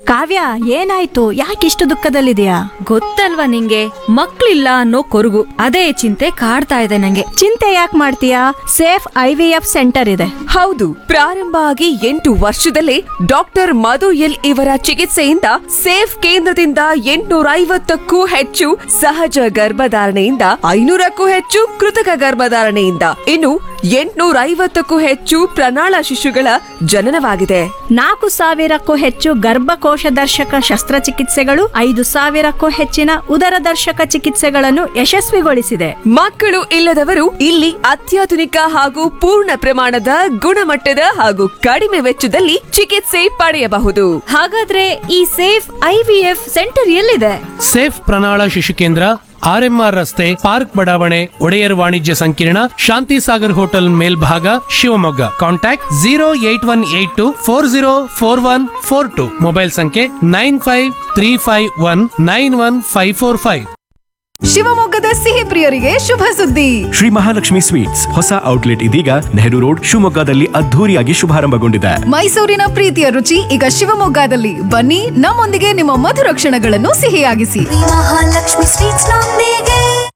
ಕಾವ್ಯ ಏನಾಯ್ತು ಯಾಕಿಷ್ಟು ದುಃಖದಲ್ಲಿದೆಯಾ ಗೊತ್ತಲ್ವಾ ನಿಂಗೆ ಮಕ್ಳಿಲ್ಲ ಅನ್ನೋ ಕೊರಗು ಅದೇ ಚಿಂತೆ ಕಾಡ್ತಾ ಇದೆ ನಂಗೆ ಚಿಂತೆ ಯಾಕೆ ಮಾಡ್ತೀಯಾ safe I V F centre ಇದೆ ಹೌದು ಪ್ರಾರಂಭ ಆಗಿ ಎಂಟು ವರ್ಷದಲ್ಲೇ ಡಾಕ್ಟರ್ ಮಧು ಎಲ್ ಇವರ ಚಿಕಿತ್ಸೆಯಿಂದ ಸೇಫ್ ಕೇಂದ್ರದಿಂದ ಎಂಟುನೂರ ಐವತ್ತಕ್ಕೂ ಹೆಚ್ಚು ಸಹಜ ಗರ್ಭಧಾರಣೆಯಿಂದ ಐನೂರಕ್ಕೂ ಹೆಚ್ಚು ಕೃತಕ ಗರ್ಭಧಾರಣೆಯಿಂದ ಇನ್ನು ಎಂಟುನೂರ ಐವತ್ತಕ್ಕೂ ಹೆಚ್ಚು ಪ್ರಣಾಳ ಶಿಶುಗಳ ಜನನವಾಗಿದೆ ನಾಲ್ಕು ಸಾವಿರಕ್ಕೂ ಹೆಚ್ಚು ಗರ್ಭಕೋಶ ದರ್ಶಕ ಶಸ್ತ್ರಚಿಕಿತ್ಸೆಗಳು ಐದು ಸಾವಿರಕ್ಕೂ ಹೆಚ್ಚಿನ ಉದರ ದರ್ಶಕ ಚಿಕಿತ್ಸೆಗಳನ್ನು ಯಶಸ್ವಿಗೊಳಿಸಿದೆ ಮಕ್ಕಳು ಇಲ್ಲದವರು ಇಲ್ಲಿ ಅತ್ಯಾಧುನಿಕ ಹಾಗೂ ಪೂರ್ಣ ಪ್ರಮಾಣದ ಗುಣಮಟ್ಟದ ಹಾಗೂ ಕಡಿಮೆ ವೆಚ್ಚದಲ್ಲಿ ಚಿಕಿತ್ಸೆ ಪಡೆಯಬಹುದು ಹಾಗಾದ್ರೆ ಈ safe I V F centre ಎಲ್ಲಿದೆ ಸೇಫ್ ಪ್ರಣಾಳ ಶಿಶು ಕೇಂದ್ರ ಆರ್ಎಂಆರ್ ರಸ್ತೆ ಪಾರ್ಕ್ ಬಡಾವಣೆ ಒಡೆಯರ್ ವಾಣಿಜ್ಯ ಸಂಕೀರ್ಣ ಶಾಂತಿ ಸಾಗರ್ ಹೋಟೆಲ್ ಮೇಲ್ಭಾಗ Shivamogga contact zero eight one eight two four zero four one four two mobile ಸಂಖ್ಯೆ nine five three five one nine one five four five ಶಿವಮೊಗ್ಗದ ಸಿಹಿ ಪ್ರಿಯರಿಗೆ ಶುಭ ಸುದ್ದಿ ಶ್ರೀ ಮಹಾಲಕ್ಷ್ಮಿ ಸ್ವೀಟ್ಸ್ ಹೊಸ ಔಟ್ಲೆಟ್ ಇದೀಗ ನೆಹರು ರೋಡ್ ಶಿವಮೊಗ್ಗದಲ್ಲಿ ಅದ್ಧೂರಿಯಾಗಿ ಶುಭಾರಂಭಗೊಂಡಿದೆ ಮೈಸೂರಿನ ಪ್ರೀತಿಯ ರುಚಿ ಈಗ ಶಿವಮೊಗ್ಗದಲ್ಲಿ ಬನ್ನಿ ನಮ್ಮೊಂದಿಗೆ ನಿಮ್ಮ ಮಧುರ ಕ್ಷಣಗಳನ್ನು ಸಿಹಿಯಾಗಿಸಿ महालक्ष्मी स्वीट्स नंदीगे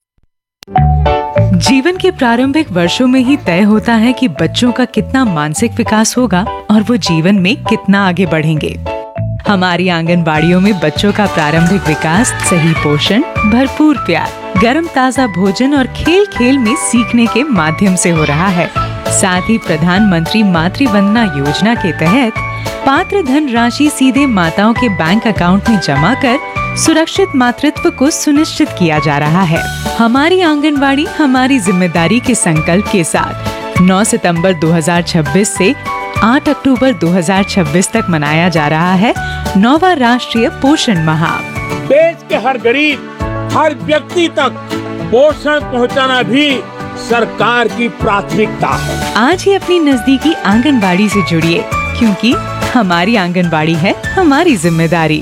जीवन के प्रारंभिक वर्षों में ही तय होता है कि बच्चों का कितना मानसिक विकास होगा और वो जीवन में कितना आगे बढ़ेंगे हमारी आंगनबाड़ियों में बच्चों का प्रारंभिक विकास सही पोषण भरपूर प्यार गर्म ताजा भोजन और खेल खेल में सीखने के माध्यम से हो रहा है साथ ही प्रधानमंत्री मातृ वंदना योजना के तहत पात्र धन राशि सीधे माताओं के बैंक अकाउंट में जमा कर सुरक्षित मातृत्व को सुनिश्चित किया जा रहा है हमारी आंगनवाड़ी हमारी जिम्मेदारी के संकल्प के साथ 9 सितंबर 2026 से 8 अक्टूबर 2026 तक मनाया जा रहा है नौवा राष्ट्रीय पोषण माह देश के हर गरीब हर व्यक्ति तक पोषण पहुंचाना भी सरकार की प्राथमिकता है आज ही अपनी नजदीकी आंगनबाड़ी से जुड़िए क्योंकि हमारी आंगनबाड़ी है हमारी जिम्मेदारी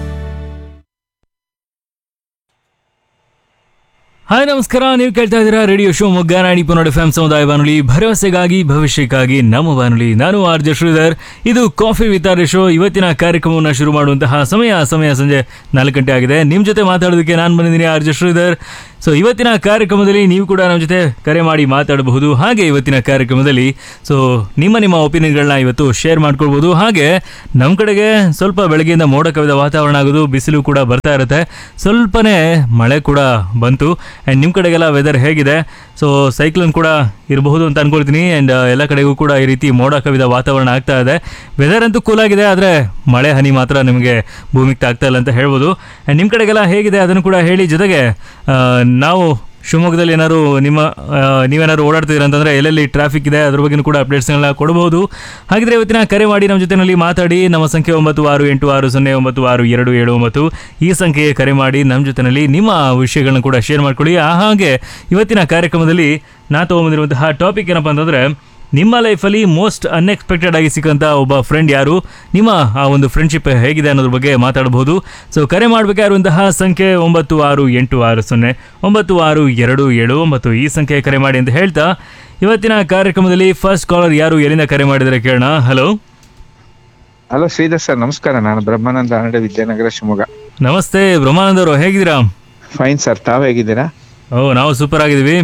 ಹಾಯ್ ನಮಸ್ಕಾರ ನೀವು ಕೇಳ್ತಾ ಇದ್ದೀರಾ ರೇಡಿಯೋ ಶಿವಮೊಗ್ಗ ನಾಡಿ ಪುನೋಡ್ ಎಫ್ ಎಂ ಸಮುದಾಯ ಬಾನುಲಿ ಭರವಸೆಗಾಗಿ ಭವಿಷ್ಯಕ್ಕಾಗಿ ನಮ್ಮ ಬಾನುಲಿ ನಾನು ಆರ್ ಜೆ ಶ್ರೀಧರ್ ಇದು ಕಾಫಿ ವಿತಾರ ಶೋ ಇವತ್ತಿನ ಕಾರ್ಯಕ್ರಮವನ್ನು ಶುರು ಮಾಡುವಂತಹ ಸಮಯ ಸಮಯ ಸಂಜೆ ನಾಲ್ಕು ಗಂಟೆ ಆಗಿದೆ ನಿಮ್ಮ ಜೊತೆ ಮಾತಾಡೋದಕ್ಕೆ ನಾನು ಬಂದಿದ್ದೀನಿ ಆರ್ ಜೆ ಶ್ರೀಧರ್ ಸೊ ಇವತ್ತಿನ ಕಾರ್ಯಕ್ರಮದಲ್ಲಿ ನೀವು ಕೂಡ ನಮ್ಮ ಜೊತೆ ಕರೆ ಮಾಡಿ ಮಾತಾಡಬಹುದು ಹಾಗೆ ಇವತ್ತಿನ ಕಾರ್ಯಕ್ರಮದಲ್ಲಿ ಸೊ ನಿಮ್ಮ ನಿಮ್ಮ ಒಪಿನಿಯನ್ಗಳನ್ನ ಇವತ್ತು ಶೇರ್ ಮಾಡ್ಕೊಳ್ಬೋದು ಹಾಗೆ ನಮ್ಮ ಕಡೆಗೆ ಸ್ವಲ್ಪ ಬೆಳಗ್ಗೆಯಿಂದ ಮೋಡ ಕವಿದ ವಾತಾವರಣ ಆಗೋದು ಬಿಸಿಲು ಕೂಡ ಬರ್ತಾ ಇರುತ್ತೆ ಸ್ವಲ್ಪನೇ ಮಳೆ ಕೂಡ ಬಂತು ಆ್ಯಂಡ್ ನಿಮ್ಮ ಕಡೆಗೆಲ್ಲ ವೆದರ್ ಹೇಗಿದೆ ಸೊ ಸೈಕ್ಲೋನ್ ಕೂಡ ಇರಬಹುದು ಅಂತ ಅನ್ಕೊಳ್ತೀನಿ ಆ್ಯಂಡ್ ಎಲ್ಲ ಕಡೆಗೂ ಕೂಡ ಈ ರೀತಿ ಮೋಡ ಕವಿದ ವಾತಾವರಣ ಆಗ್ತಾ ಇದೆ ವೆದರ್ ಅಂತೂ ಕೂಲ್ ಆಗಿದೆ ಆದರೆ ಮಳೆ ಹನಿ ಮಾತ್ರ ನಿಮಗೆ ಭೂಮಿಗೆ ತಾಗ್ತಾ ಇಲ್ಲ ಅಂತ ಹೇಳ್ಬೋದು ಆ್ಯಂಡ್ ನಿಮ್ಮ ಕಡೆಗೆಲ್ಲ ಹೇಗಿದೆ ಅದನ್ನು ಕೂಡ ಹೇಳಿ ಜೊತೆಗೆ ಆ, ನಾವು ಶಿವಮೊಗ್ಗದಲ್ಲಿ ಏನಾದ್ರು ನಿಮ್ಮ ಆ, ನೀವೇನಾದ್ರು ಓಡಾಡ್ತಿದ್ದೀರ ಅಂತಂದರೆ ಎಲ್ಲೆಲ್ಲಿ ಟ್ರಾಫಿಕ್ ಇದೆ ಅದ್ರ ಬಗ್ಗೆ ಕೂಡ ಅಪ್ಡೇಟ್ಸ್ಗಳನ್ನ ಕೊಡಬಹುದು ಹಾಗಿದ್ರೆ ಇವತ್ತಿನ ಕರೆ ಮಾಡಿ ನಮ್ಮ ಜೊತೆನಲ್ಲಿ ಮಾತಾಡಿ ನಮ್ಮ ಸಂಖ್ಯೆ ಒಂಬತ್ತು ಆರು ಎಂಟು ಆರು ಸೊನ್ನೆ ಒಂಬತ್ತು ಆರು ಎರಡು ಏಳು ಒಂಬತ್ತು ಈ ಸಂಖ್ಯೆಗೆ ಕರೆ ಮಾಡಿ ನಮ್ಮ ಜೊತೆನಲ್ಲಿ ನಿಮ್ಮ ವಿಷಯಗಳನ್ನ ಕೂಡ ಶೇರ್ ಮಾಡ್ಕೊಳ್ಳಿ ಆ ಹಾಗೆ ಇವತ್ತಿನ ಕಾರ್ಯಕ್ರಮದಲ್ಲಿ ನಾ ತೊಗೊಂಬಂದಿರುವಂತಹ ಟಾಪಿಕ್ ಏನಪ್ಪ ಅಂತಂದರೆ ನಿಮ್ಮ ಲೈಫಲ್ಲಿ ಮೋಸ್ಟ್ ಅನ್ಎಕ್ಸ್ಪೆಕ್ಟೆಡ್ ಆಗಿ ಸಿಕ್ಕಂಥ ಒಬ್ಬ ಫ್ರೆಂಡ್ ಯಾರು ನಿಮ್ಮ ಆ ಒಂದು ಫ್ರೆಂಡ್ಶಿಪ್ ಹೇಗಿದೆ ಅನ್ನೋದ್ರ ಬಗ್ಗೆ ಮಾತಾಡಬಹುದು ಸೊ ಕರೆ ಮಾಡಬೇಕಾಗಿರುವಂತಹ ಸಂಖ್ಯೆ ಒಂಬತ್ತು ಆರು ಎಂಟು ಆರು ಸೊನ್ನೆ ಒಂಬತ್ತು ಆರು ಎರಡು ಏಳು ಒಂಬತ್ತು ಈ ಸಂಖ್ಯೆ ಕರೆ ಮಾಡಿ ಅಂತ ಹೇಳ್ತಾ ಇವತ್ತಿನ ಕಾರ್ಯಕ್ರಮದಲ್ಲಿ ಫಸ್ಟ್ ಕಾಲರ್ ಯಾರು ಎಲ್ಲಿಂದ ಕರೆ ಮಾಡಿದರೆ ಕೇಳೋಣ ಹಲೋ ಹಲೋ ಶ್ರೀಧರ್ ಸರ್ ನಮಸ್ಕಾರ ನಾನು ಬ್ರಹ್ಮಾನಂದ ಆನಡೆ ವಿದ್ಯಾನಗರ ಶಿವಮೊಗ್ಗ ನಮಸ್ತೆ ಬ್ರಹ್ಮಾನಂದ್ ಅವರು ಹೇಗಿದ್ದೀರಾ ಫೈನ್ ಸರ್ ತಾವ್ ಹೇಗಿದ್ದೀರಾ ಓ ನಾವು ಸೂಪರ್ ಆಗಿದ್ದೀವಿ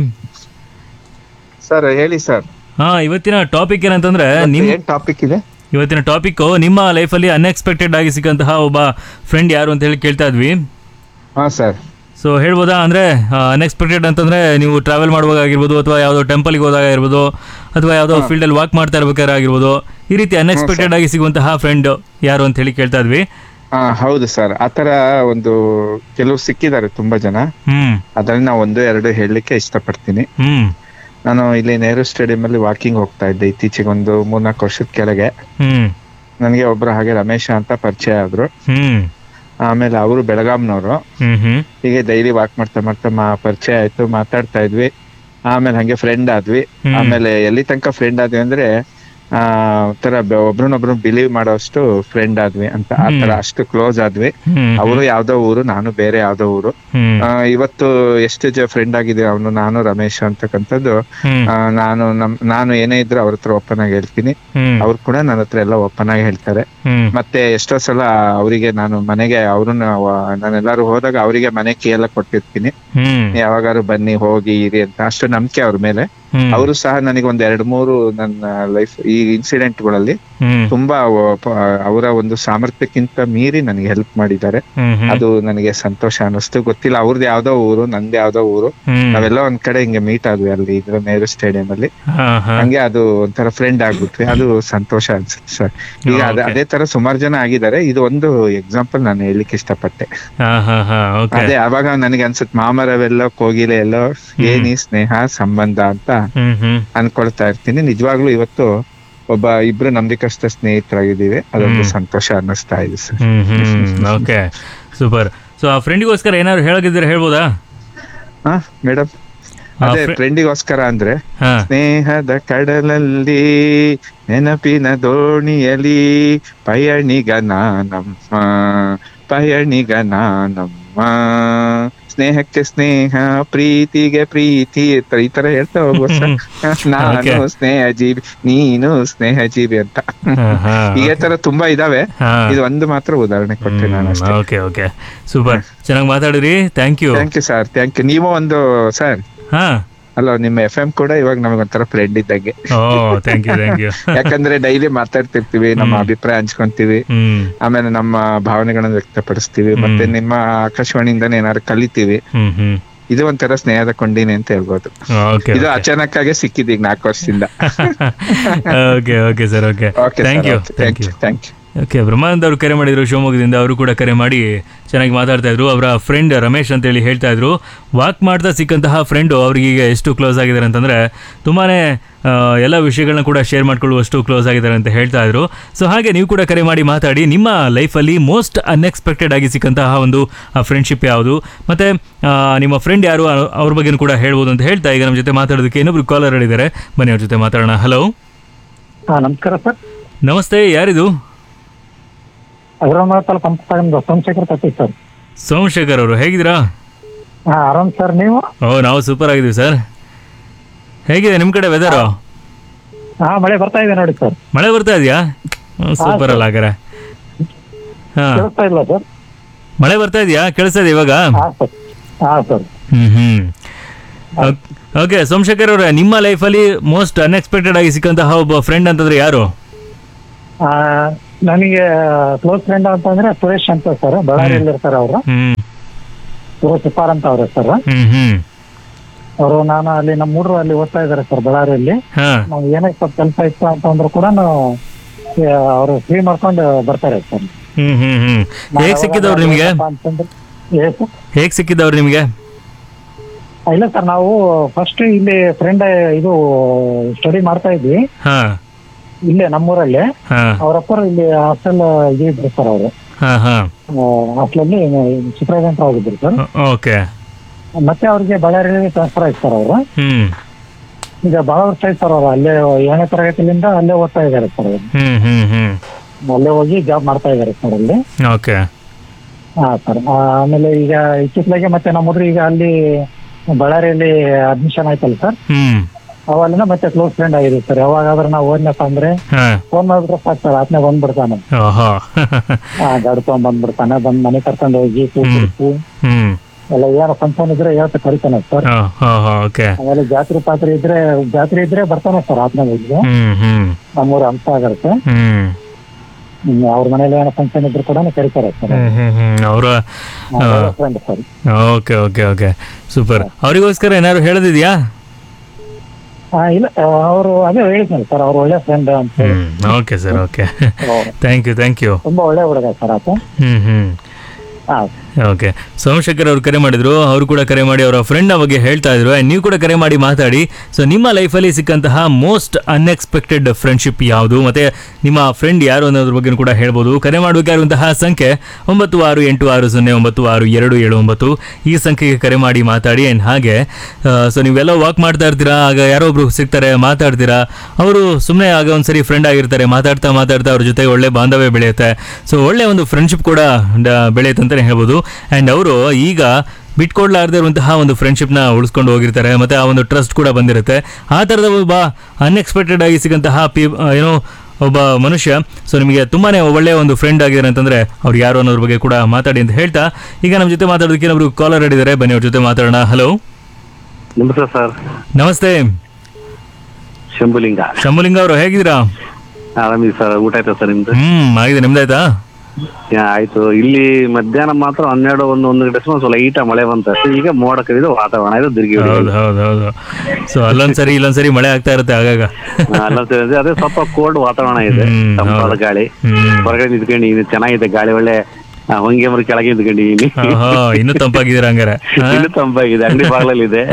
ಸರ್ ಹೇಳಿ ಸರ್ ಹಾ ಇವತ್ತಿನ ಟಾಪಿಕ್ ಏನಂತಂದ್ರೆ ನಿಮ್ ಏನ್ ಟಾಪಿಕ್ ಇದೆ ಇವತ್ತಿನ ಟಾಪಿಕ್ ನಿಮ್ಮ ಲೈಫಲ್ಲಿ ಅನ್ಎಕ್ಸ್ಪೆಕ್ಟೆಡ್ ಆಗಿ ಸಿಕ್ಕಂತಹ ಒಬ್ಬ ಫ್ರೆಂಡ್ ಯಾರು ಅಂತ ಹೇಳಿ ಕೇಳ್ತಾ ಇದ್ವಿ ಹಾ ಸರ್ ಸೊ ಹೇಳ್ಬೋದಾ ಅಂದರೆ ಅನ್ಎಕ್ಸ್ಪೆಕ್ಟೆಡ್ ಅಂತಂದರೆ ನೀವು ಟ್ರಾವೆಲ್ ಮಾಡುವಾಗ ಆಗಿರ್ಬೋದು ಅಥವಾ ಯಾವುದೋ ಟೆಂಪಲ್ಗೆ ಹೋದಾಗ ಇರ್ಬೋದು ಅಥವಾ ಯಾವುದೋ ಫೀಲ್ಡಲ್ಲಿ ವಾಕ್ ಮಾಡ್ತಾ ಇರ್ಬೇಕಾದ್ರೆ ಆಗಿರ್ಬೋದು ಈ ರೀತಿ ಅನ್ಎಕ್ಸ್ಪೆಕ್ಟೆಡ್ ಆಗಿ ಸಿಗುವಂತಹ ಫ್ರೆಂಡ್ ಯಾರು ಅಂತ ಹೇಳಿ ಕೇಳ್ತಾ ಇದ್ವಿ ಹಾ ಹೌದು ಸರ್ ಆತರ ಒಂದು ಕೆಲವು ಸಿಕ್ಕಿದ್ದಾರೆ ತುಂಬಾ ಜನ ಹ್ಮ್ ಅದ್ರಲ್ಲಿ ನಾ ಒಂದು ಎರಡು ಹೇಳಲಿಕ್ಕೆ ಇಷ್ಟಪಡ್ತೀನಿ ಹ್ಮ್ ನಾನು ಇಲ್ಲಿ ನೆಹರು ಸ್ಟೇಡಿಯಂ ಅಲ್ಲಿ ವಾಕಿಂಗ್ ಹೋಗ್ತಾ ಇದ್ದೆ ಇತ್ತೀಚೆಗೆ ಒಂದು ಮೂರ್ನಾಲ್ಕು ವರ್ಷದ ಕೆಳಗೆ ಹ್ಮ್ ನನಗೆ ಒಬ್ರು ಹಾಗೆ ರಮೇಶ ಅಂತ ಪರಿಚಯ ಆದ್ರು ಹ್ಮ್ ಆಮೇಲೆ ಅವರು ಬೆಳಗಾಂನವರು ಹ್ಮ್ ಹ್ಮ್ ಹೀಗೆ ಡೈಲಿ ವಾಕ್ ಮಾಡ್ತಾ ಮಾಡ್ತಾ ಮಾ ಪರಿಚಯ ಆಯ್ತು ಮಾತಾಡ್ತಾ ಇದ್ವಿ ಆಮೇಲೆ ಹಂಗೆ ಫ್ರೆಂಡ್ ಆದ್ವಿ ಹ್ಮ್. ಆಮೇಲೆ ಎಲ್ಲಿ ತನಕ ಫ್ರೆಂಡ್ ಆದ್ವಿ ಅಂದ್ರೆ ಆ ಒಂಥರ ಬ- ಒಬ್ರನ್ನೊಬ್ರು ಬಿಲೀವ್ ಮಾಡೋಷ್ಟು ಫ್ರೆಂಡ್ ಆದ್ವಿ ಅಂತ ಆ ತರ ಅಷ್ಟು ಕ್ಲೋಸ್ ಆದ್ವಿ ಹ್ಮ್. ಅವರು ಯಾವ್ದೋ ಊರು ನಾನು ಬೇರೆ ಯಾವ್ದೋ ಊರು ಹ್ಮ್. ಆ, ಇವತ್ತು ಎಷ್ಟು ಜ ಫ್ರೆಂಡ್ ಆಗಿದ್ದೀವಿ ಅವನು ನಾನು ರಮೇಶ್ ಅಂತಕ್ಕಂಥದ್ದು ಹ್ಮ್. ಆ, ನಾನು ನಮ್ ನಾನು ಏನೇ ಇದ್ರು ಅವ್ರ ಹತ್ರ ಓಪನ್ ಆಗಿ ಹೇಳ್ತೀನಿ ಹ್ಮ್. ಅವ್ರು ಕೂಡ ನನ್ನ ಹತ್ರ ಎಲ್ಲ ಓಪನ್ ಆಗಿ ಹೇಳ್ತಾರೆ ಹ್ಮ್. ಮತ್ತೆ ಎಷ್ಟೋ ಸಲ ಅವರಿಗೆ ನಾನು ಮನೆಗೆ ಅವ್ರನ್ನ ವ- ನಾನೆಲ್ಲಾರು ಹೋದಾಗ ಅವರಿಗೆ ಮನೆ ಕೀ ಎಲ್ಲ ಕೊಟ್ಟಿರ್ತೀನಿ ಹ್ಮ್. ಯಾವಾಗಾರು ಬನ್ನಿ ಹೋಗಿ ಇರಿ ಅಂತ ಅಷ್ಟು ನಂಬಿಕೆ ಅವ್ರ ಮೇಲೆ ಹ್ಮ್. ಅವರು ಸಹ ನನಗೆ ಒಂದ್ ಎರಡ್ ಮೂರು ನನ್ನ ಲೈಫ್ ಈ ಇನ್ಸಿಡೆಂಟ್ ಗಳಲ್ಲಿ ಹ್ಮ್. ತುಂಬಾ ಅವರ ಒಂದು ಸಾಮರ್ಥ್ಯಕ್ಕಿಂತ ಮೀರಿ ನನಗೆ ಹೆಲ್ಪ್ ಮಾಡಿದ್ದಾರೆ ಹ್ಮ್. ಹ್ಮ್. ಅದು ನನಗೆ ಸಂತೋಷ ಅನ್ನಿಸ್ತು ಗೊತ್ತಿಲ್ಲ ಅವ್ರದ್ದು ಯಾವ್ದೋ ಊರು ನಂದು ಯಾವ್ದೋ ಊರು ಹ್ಮ್. ನಾವೆಲ್ಲ ಒಂದ್ ಕಡೆ ಹಿಂಗೆ ಮೀಟ್ ಆದ್ವಿ ಅಲ್ಲಿ ಇದ್ರ ನೆಹರು ಸ್ಟೇಡಿಯಂ ಅಲ್ಲಿ ಹಾ, ಹಾ. ಹಂಗೆ ಅದು ಒಂಥರ ಫ್ರೆಂಡ್ ಆಗ್ಬಿಟ್ವಿ ಅದು ಸಂತೋಷ ಅನ್ಸುತ್ತೆ ಸರ್ ಈಗ ಅದೇ- Okay. ಅದೇ ತರ ಸುಮಾರು ಜನ ಆಗಿದ್ದಾರೆ ಇದು ಒಂದು ಎಕ್ಸಾಂಪಲ್ ನಾನು ಹೇಳಿಕ್ಕೆ ಇಷ್ಟಪಟ್ಟೆ ಹಾ, ಹಾ, ಹಾ. ಓಕೆ ಅದೇ ಅವಾಗ ನನಗೆ ಅನ್ಸುತ್ತೆ ಮಾಮರವೆಲ್ಲೋ ಕೋಗಿಲೆ ಎಲ್ಲೋ ಏನಿ ಸ್ನೇಹ ಸಂಬಂಧ ಅಂತ ಹ್ಮ್ ಹ್ಮ್ ಅನ್ಕೊಳ್ತಾ ಇರ್ತೀನಿ ನಿಜವಾಗ್ಲೂ ಇವತ್ತು ಒಬ್ಬ ಇಬ್ರು ನಂಬಿಕಸ್ಥ ಸ್ನೇಹಿತರಾಗಿದ್ದೀವಿ ಅದೊಂದು ಹ್ಮ್. ಸಂತೋಷ ಅನ್ನಿಸ್ತಾ ಇದೆ ಸರ್ ಹ್ಮ್ ಹ್ಮ್ ಓಕೆ ಸೂಪರ್ ಸೊ ಆ ಫ್ರೆಂಡಿಗೋಸ್ಕರ ಏನಾದ್ರು ಹೇಳೋದಿದ್ರೆ ಹೇಳ್ಬೋದಾ ಹಾ ಮೇಡಮ್ ಆ, ಅದೇ ಫ್ರೆ- ಫ್ರೆಂಡಿಗೋಸ್ಕರ ಅಂದ್ರೆ ಹಾ. ಸ್ನೇಹದ ಕಡಲಲ್ಲಿ ನೆನಪಿನ ದೋಣಿಯಲಿ ಪಯಣಿಗ ನಾನಮ್ಮ ಪಯಣಿಗ ನಾನಮ್ಮ ಸ್ನೇಹಕ್ಕೆ ಸ್ನೇಹ ಪ್ರೀತಿಗೆ ಪ್ರೀತಿ ಅಂತ ಈ ತರ ಹೇಳ್ತಾ ಹೋಗುವ ನಾನು Okay. ಸ್ನೇಹ ಜೀವಿ ನೀನು ಸ್ನೇಹ ಜೀವಿ ಅಂತ ಹಾ, ಹಾ. ಇದೇ ತರ ತುಂಬಾ ಇದಾವೆ ಹಾ. ಇದು ಒಂದು ಮಾತ್ರ ಉದಾಹರಣೆ ಕೊಟ್ಟೆ ನಾನು ಅಷ್ಟೇ ಓಕೆ ಓಕೆ ಸೂಪರ್ ಚೆನ್ನಾಗಿ ಮಾತಾಡಿದ್ರಿ thank you thank you sir thank you ನೀವು ಒಂದು ಸರ್ ಹಾ ಅಲ್ಲ ನಿಮ್ಮ ಎಫ್ ಎಂ ಕೂಡ ಇವಾಗ ನಮಗೊಂಥರ ಫ್ರೆಂಡ್ ಇದ್ದಂಗೆ ಓ ಥ್ಯಾಂಕ್ ಯು ಥ್ಯಾಂಕ್ ಯು ಯಾಕಂದ್ರೆ ಡೈಲಿ ಮಾತಾಡ್ತಿರ್ತೀವಿ ನಮ್ಮ ಅಭಿಪ್ರಾಯ ಹಂಚ್ಕೊಂತೀವಿ ಹ್ಮ್ ಆಮೇಲೆ ನಮ್ಮ ಭಾವನೆಗಳನ್ನ ವ್ಯಕ್ತಪಡಿಸ್ತೀವಿ ಮತ್ತೆ ನಿಮ್ಮ ಆಕಾಶವಾಣಿಯಿಂದನೇ ಏನಾದ್ರು ಕಲಿತೀವಿ ಹ್ಮ್ ಹ್ಮ್ ಇದು ಒಂಥರ ಸ್ನೇಹದ ಕೊಂಡಿನಿ ಅಂತ ಹೇಳ್ಬೋದು ಓಕೆ ಇದು ಅಚಾನಕ್ ಆಗಿ ಸಿಕ್ಕಿದ್ ಈಗ ನಾಲ್ಕು ವರ್ಷದಿಂದ okay okay sir okay okay thank you thank you thank you okay Brahmanand ಅವರು ಕರೆ ಮಾಡಿದ್ರು ಶಿವಮೊಗ್ಗದಿಂದ ಅವರು ಕೂಡ ಕರೆ ಮಾಡಿ ಚೆನ್ನಾಗಿ ಮಾತಾಡ್ತಾ ಇದ್ರು ಅವರ ಫ್ರೆಂಡ್ ರಮೇಶ್ ಅಂತೇಳಿ ಹೇಳ್ತಾ ಇದ್ರು ವಾಕ್ ಮಾಡ್ತಾ ಸಿಕ್ಕಂತಹ ಫ್ರೆಂಡು ಅವ್ರಿಗೆ ಈಗ ಎಷ್ಟು ಕ್ಲೋಸ್ ಆಗಿದ್ದಾರೆ ಅಂತಂದ್ರೆ ತುಂಬಾನೇ ಆ, ಎಲ್ಲ ವಿಷಯಗಳನ್ನ ಕೂಡ ಶೇರ್ ಮಾಡ್ಕೊಳ್ಳುವಷ್ಟು ಕ್ಲೋಸ್ ಆಗಿದ್ದಾರೆ ಅಂತ ಹೇಳ್ತಾ ಇದ್ರು ಸೊ ಹಾಗೆ ನೀವು ಕೂಡ ಕರೆ ಮಾಡಿ ಮಾತಾಡಿ ನಿಮ್ಮ ಲೈಫಲ್ಲಿ ಮೋಸ್ಟ್ ಅನ್ಎಕ್ಸ್ಪೆಕ್ಟೆಡ್ ಆಗಿ ಸಿಕ್ಕಂತಹ ಒಂದು ಫ್ರೆಂಡ್ಶಿಪ್ ಯಾವುದು ಮತ್ತೆ ಆ, ನಿಮ್ಮ ಫ್ರೆಂಡ್ ಯಾರು ಅ- ಅವ್ರ ಬಗ್ಗೆ ಕೂಡ ಹೇಳ್ಬೋದು ಅಂತ ಹೇಳ್ತಾ ಈಗ ನಮ್ಮ ಜೊತೆ ಮಾತಾಡೋದಕ್ಕೆ ಇನ್ನೊಬ್ರು ಕಾಲರ್ ಹೇಳಿದ್ದಾರೆ ಬನ್ನಿ ಅವ್ರ ಜೊತೆ ಮಾತಾಡೋಣ ಹಲೋ ಹಾ ನಮಸ್ಕಾರ ಸರ್ ನಮಸ್ತೆ ಯಾರಿದು ಅಗ್ರಮ ತಾಲೂಕು ಹಂಪಸಾಗರದಿಂದ ಸೋಮಶೇಖರ್ ಕತ್ತಿ ಸರ್ ಸೋಮಶೇಖರ್ ಅವರು ಹೇಗಿದ್ದೀರಾ ಹಾ ಆರಾಮ್ ಸರ್ ನೀವು ಓ ನಾವು ಸೂಪರ್ ಆಗಿದ್ದೀವಿ ಸರ್ ಹೇಗಿದೆ ನಿಮ್ಮ ಕಡೆ ವೆದರು ಹಾ ಮಳೆ ಬರ್ತಾ ಇದೆ ನೋಡಿ ಸರ್ ಮಳೆ ಬರ್ತಾ ಇದೆಯಾ ಸೂಪರ್ ಅಲ್ಲ ಹಾಗಾರೆ ಹಾ ಕೇಳಿಸ್ತಾ ಇಲ್ಲ ಸರ್ ಮಳೆ ಬರ್ತಾ ಇದೆಯಾ ಕೇಳಿಸ್ತಾ ಇದೆ ಇವಾಗ ಹಾ ಸರ್ ಹಾ ಸರ್ ಹ್ಮ್ ಹ್ಮ್ ಓಕೆ ಸೋಮಶೇಖರ್ ಅವರೇ ನಿಮ್ಮ ಲೈಫಲ್ಲಿ ಮೋಸ್ಟ್ ಅನ್ಎಕ್ಸ್ಪೆಕ್ಟೆಡ್ ಆಗಿ ಸಿಕ್ಕಂತಹ ಒಬ್ಬ ಫ್ರೆಂಡ್ ಅಂತಂದ್ರೆ ಯಾರು ಆ, ನನಗೆ ಕ್ಲೋಸ್ ಫ್ರೆಂಡ್ ಅಂತಂದ್ರೆ ಸುರೇಶ್ ಅಂತ ಸರ್ ಬಳ್ಳಾರಿಯಲ್ಲಿ ಇರ್ತಾರೆ ಅವರು ಹ್ಮ್ ಸುರೇಶ್ ಉಪ್ಪಾರ್ ಅಂತ ಅವ್ರ ಸರ್ ಹ್ಮ್ ಹ್ಮ್ ಅವರು ನಾನು ಅಲ್ಲಿ ನಮ್ಮ ಹುಡುಗರು ಅಲ್ಲಿ ಓದ್ತಾ ಇದಾರೆ ಸರ್ ಬಳ್ಳಾರಿಯಲ್ಲಿ ಹಾ ನಾವು ಏನೇ ಸ್ವಲ್ಪ ಕೆಲಸ ಇತ್ತು ಅಂತಂದ್ರು ಕೂಡ ಅವರು ಫ್ರೀ ಮಾಡ್ಕೊಂಡು ಬರ್ತಾರೆ ಸರ್ ಹ್ಮ್ ಹ್ಮ್ ಹ್ಮ್ ಹೇಗ್ ಸಿಕ್ಕಿದವ್ರು ನಿಮಗೆ ಅಂತಂದ್ರೆ ಏ ಸರ್ ಹೇಗ್ ಸಿಕ್ಕಿದವ್ರು ನಿಮಗೆ ಇಲ್ಲ ಸರ್ ನಾವು ಫಸ್ಟ್ ಇಲ್ಲಿ ಫ್ರೆಂಡ್ ಇದು ಸ್ಟಡಿ ಮಾಡ್ತಾ ಇದ್ವಿ ಹಾ ಇಲ್ಲೇ ನಮ್ಮೂರಲ್ಲಿ ಹಾ ಅವರಪ್ಪರು ಇಲ್ಲಿ ಹಾಸ್ಟೆಲ್ ಇದು ಇದ್ರು ಸರ್ ಅವರು ಹಾ ಹಾ ಹಾಸ್ಟೆಲಲ್ಲಿ ಸೂಪರ್ವೈಸರ್ ಆಗಿದ್ರು ಸರ್ ಓಕೆ ಮತ್ತೆ ಅವ್ರಿಗೆ ಬಳ್ಳಾರಿಯಲ್ಲಿ ಟ್ರಾನ್ಸ್ಫರ್ ಆಯ್ತು ಸರ್ ಅವರು ಹ್ಮ್ ಈಗ ಬಹಳ ವರ್ಷ ಆಯ್ತು ಸರ್ ಅವರು ಅಲ್ಲೇ ಏಳನೇ ತರಗತಿಯಿಂದ ಅಲ್ಲೇ ಓದ್ತಾ ಇದ್ದಾರೆ ಸರ್ ಅವರು ಹ್ಮ್ ಹ್ಮ್ ಹ್ಮ್ ಅಲ್ಲೇ ಹೋಗಿ ಜಾಬ್ ಮಾಡ್ತಾ ಇದ್ದಾರೆ ಸರ್ ಅಲ್ಲಿ ಓಕೆ ಹಾ ಸರ್ ಆಮೇಲೆ ಈಗ ಇತ್ತಿತ್ತಲಾಗೆ ಮತ್ತೆ ನಮ್ಮ ಹುಡುಗ್ರು ಈಗ ಅಲ್ಲಿ ಬಳ್ಳಾರಿಯಲ್ಲಿ ಅಡ್ಮಿಷನ್ ಆಯ್ತಲ್ಲ ಸರ್ ಹ್ಮ್ ಅವಾಗಲಿಂದ ಮತ್ತೆ ಕ್ಲೋಸ್ ಫ್ರೆಂಡ್ ಆಗಿದೆ ಸರ್ ಯಾವಾಗಾದ್ರೂ ನಾವು ಹೋದ್ನಪ್ಪ ಅಂದ್ರೆ ಹಾ ಫೋನ್ ಮಾಡಿದ್ರೆ ಸಾಕು ಸರ್ ಆತ್ನೇ ಬಂದ್ಬಿಡ್ತಾನೆ ಓಹೋ ಆ ಗಾಡಿ ತಗೊಂಡ್ ಬಂದ್ಬಿಡ್ತಾನೆ ಬಂದ್ ಮನೆ ಕರ್ಕೊಂಡು ಹೋಗಿ ಕೂರಿಸಿ ಹ್ಮ್ ಎಲ್ಲ ಏನೋ ಫಂಕ್ಷನ್ ಇದ್ರೆ ಹೇಳ್ತಾ ಕರಿತಾನೆ ಸರ್ ಓಕೆ ಆಮೇಲೆ ಜಾತ್ರೆ ಪಾತ್ರೆ ಇದ್ರೆ ಜಾತ್ರೆ ಇದ್ರೆ ಬರ್ತಾನೆ ಸರ್ ಆತ್ನೇ ಹೋಗಿ ಹ್ಮ್ ಹ್ಮ್ ನಮ್ಮೂರು ಹಂಸ ಆಗತ್ತೆ ಹ್ಮ್ ಹ್ಮ್, ಅವ್ರ ಮನೇಲಿ ಏನೋ ಫಂಕ್ಷನ್ ಇದ್ರು ಕೂಡ ಕರಿತಾರೆ ಸರ್ ಹ್ಮ್ ಹ್ಮ್ ಹ್ಮ್ ಅವರ friend sir okay okay okay super ಅವರಿಗೋಸ್ಕರ ಏನಾದ್ರು ಹೇಳೋದಿದ್ಯಾ ಹಾ ಇಲ್ಲ ಅವರು ಅದೇ ಹೇಳಿದ್ನಲ್ಲ ಸರ್ ಅವ್ರು ಒಳ್ಳೆ ಫ್ರೆಂಡ್ ಅಂತ ಹೇಳಿ ಹ್ಮ್ ಓಕೆ ಸರ್ ಓಕೆ ಹೌದು. ಥ್ಯಾಂಕ್ ಯು ಥ್ಯಾಂಕ್ ಯು ತುಂಬಾ ಒಳ್ಳೆ ಹುಡುಗ ಸರ್ ಆತ ಹ್ಮ್ ಹ್ಮ್ ಹಾ ಓಕೆ ಸೋಮಶೇಖರ್ ಅವರು ಕರೆ ಮಾಡಿದ್ರು ಅವರು ಕೂಡ ಕರೆ ಮಾಡಿ ಅವರ ಫ್ರೆಂಡ್ ಬಗ್ಗೆ ಹೇಳ್ತಾ ಇದ್ರು and ನೀವು ಕೂಡ ಕರೆ ಮಾಡಿ ಮಾತಾಡಿ ಸೊ ನಿಮ್ಮ ಲೈಫಲ್ಲಿ ಸಿಕ್ಕಂತಹ ಮೋಸ್ಟ್ ಅನ್ಎಕ್ಸ್ಪೆಕ್ಟೆಡ್ ಫ್ರೆಂಡ್ಶಿಪ್ ಯಾವುದು ಮತ್ತೆ ನಿಮ್ಮ ಫ್ರೆಂಡ್ ಯಾರು ಅನ್ನೋದ್ರ ಬಗ್ಗೆ ಕೂಡ ಹೇಳ್ಬೋದು ಕರೆ ಮಾಡಬೇಕಾಗಿರುವಂತಹ ಸಂಖ್ಯೆ ಒಂಬತ್ತು ಆರು ಎಂಟು ಆರು ಸೊನ್ನೆ ಒಂಬತ್ತು ಆರು ಎರಡು ಏಳು ಒಂಬತ್ತು ಈ ಸಂಖ್ಯೆಗೆ ಕರೆ ಮಾಡಿ ಮಾತಾಡಿ ಆ್ಯಂಡ್ ಹಾಗೆ ಸೊ ನೀವೆಲ್ಲ ವಾಕ್ ಮಾಡ್ತಾ ಇರ್ತೀರಾ ಆಗ ಯಾರೋ ಒಬ್ರು ಸಿಗ್ತಾರೆ ಮಾತಾಡ್ತೀರಾ ಅವರು ಸುಮ್ಮನೆ ಆಗ ಒಂದ್ಸರಿ ಫ್ರೆಂಡ್ ಆಗಿರ್ತಾರೆ ಮಾತಾಡ್ತಾ ಮಾತಾಡ್ತಾ ಅವ್ರ ಜೊತೆ ಒಳ್ಳೆ ಬಾಂಧವ್ಯ ಬೆಳೆಯುತ್ತೆ ಸೊ ಒಳ್ಳೆ ಒಂದು ಫ್ರೆಂಡ್ಶಿಪ್ ಕೂಡ ಡ- ಬೆಳೆಯುತ್ತೆ ಅಂತಲೇ ಹೇಳ್ಬೋದು ಆ್ಯಂಡ್ ಅವರು ಈಗ ಬಿಟ್ಕೊಡ್ಲಾರ್ದೇ ಇರುವಂತಹ ಒಂದು ಫ್ರೆಂಡ್ಶಿಪ್ನ ಉಳಿಸ್ಕೊಂಡು ಹೋಗಿರ್ತಾರೆ ಮತ್ತೆ ಆ ಒಂದು ಟ್ರಸ್ಟ್ ಕೂಡ ಬಂದಿರುತ್ತೆ ಆ ಥರದ ಒಬ್ಬ ಅನ್ಎಕ್ಸ್ಪೆಕ್ಟೆಡ್ ಆಗಿ ಸಿಗಂತಹ ಪಿ ಏನೋ ಒಬ್ಬ ಮನುಷ್ಯ ಸೊ ನಿಮಗೆ ತುಂಬಾನೇ ಒಳ್ಳೆಯ ಒಂದು ಫ್ರೆಂಡ್ ಆಗಿದ್ದಾರೆ ಅಂತಂದ್ರೆ ಅವ್ರು ಯಾರು ಅನ್ನೋದ್ರ ಬಗ್ಗೆ ಕೂಡ ಮಾತಾಡಿ ಅಂತ ಹೇಳ್ತಾ ಈಗ ನಮ್ಮ ಜೊತೆ ಮಾತಾಡೋದಕ್ಕೆ ಇನ್ನೊಬ್ರು ಕಾಲರ್ ಆಡಿದ್ದಾರೆ ಬನ್ನಿ ಅವ್ರ ಜೊತೆ ಮಾತಾಡೋಣ ಹಲೋ ನಮಸ್ತೆ ಸರ್ ನಮಸ್ತೆ ಶಂಭುಲಿಂಗ ಶಂಭುಲಿಂಗ ಅವರು ಹೇಗಿದ್ದೀರಾ ಆರಾಮಿದೆ ಸರ್ ಊಟ ಆಯ್ತಾ ಸರ್ ನಿಮ್ದು ಹ್ಮ್ ಆಗಿದೆ ನಿಮ್ದಾಯ್ತಾ ಯಾ, ಆಯ್ತು ಇಲ್ಲಿ ಮಧ್ಯಾಹ್ನ ಮಾತ್ರ ಹನ್ನೆರಡು ಒಂದು ಒಂದು ಗಂಟೆ ಸುಮಾರು ಸ್ವಲ್ಪ ಲೈಟ ಮಳೆ ಬಂತ ಈಗ ಮೋಡ ಕವಿದು ವಾತಾವರಣ ಇದು ದಿರ್ಗಿ ಹೌದು ಹೌದು ಹೌದು ಸೊ ಅಲ್ಲೊಂದ್ಸರಿ ಇಲ್ಲೊಂದ್ಸರಿ ಮಳೆ ಆಗ್ತಾ ಇರುತ್ತೆ ಆಗಾಗ ಅಲ್ಲ ಸರ್, ಅದೇ- ಅದೇ ಸ್ವಲ್ಪ ಕೋಲ್ಡ್ ವಾತಾವರಣ ಇದೆ ತಂಪಾದ ಗಾಳಿ ಹೊರಗಡೆ ನಿಂತ್ಕೊಂಡು ಇದು ಚೆನ್ನಾಗಿದೆ ಗಾಳಿ ಒಳ್ಳೆ ಆ, ಹೊಂಗೆ ಮರ ಕೆಳಗೆ ನಿಂತ್ಕೊಂಡಿದ್ದೀನಿ ಓಹೋ ಇನ್ನೂ ತಂಪಾಗಿದ್ದೀರಾ ಹಂಗಾರೆ ಇನ್ನು ತಂಪಾಗಿದೆ ಅಂಗಡಿ ಬಾಗ್ಲಲ್ಲಿ ಇದೆ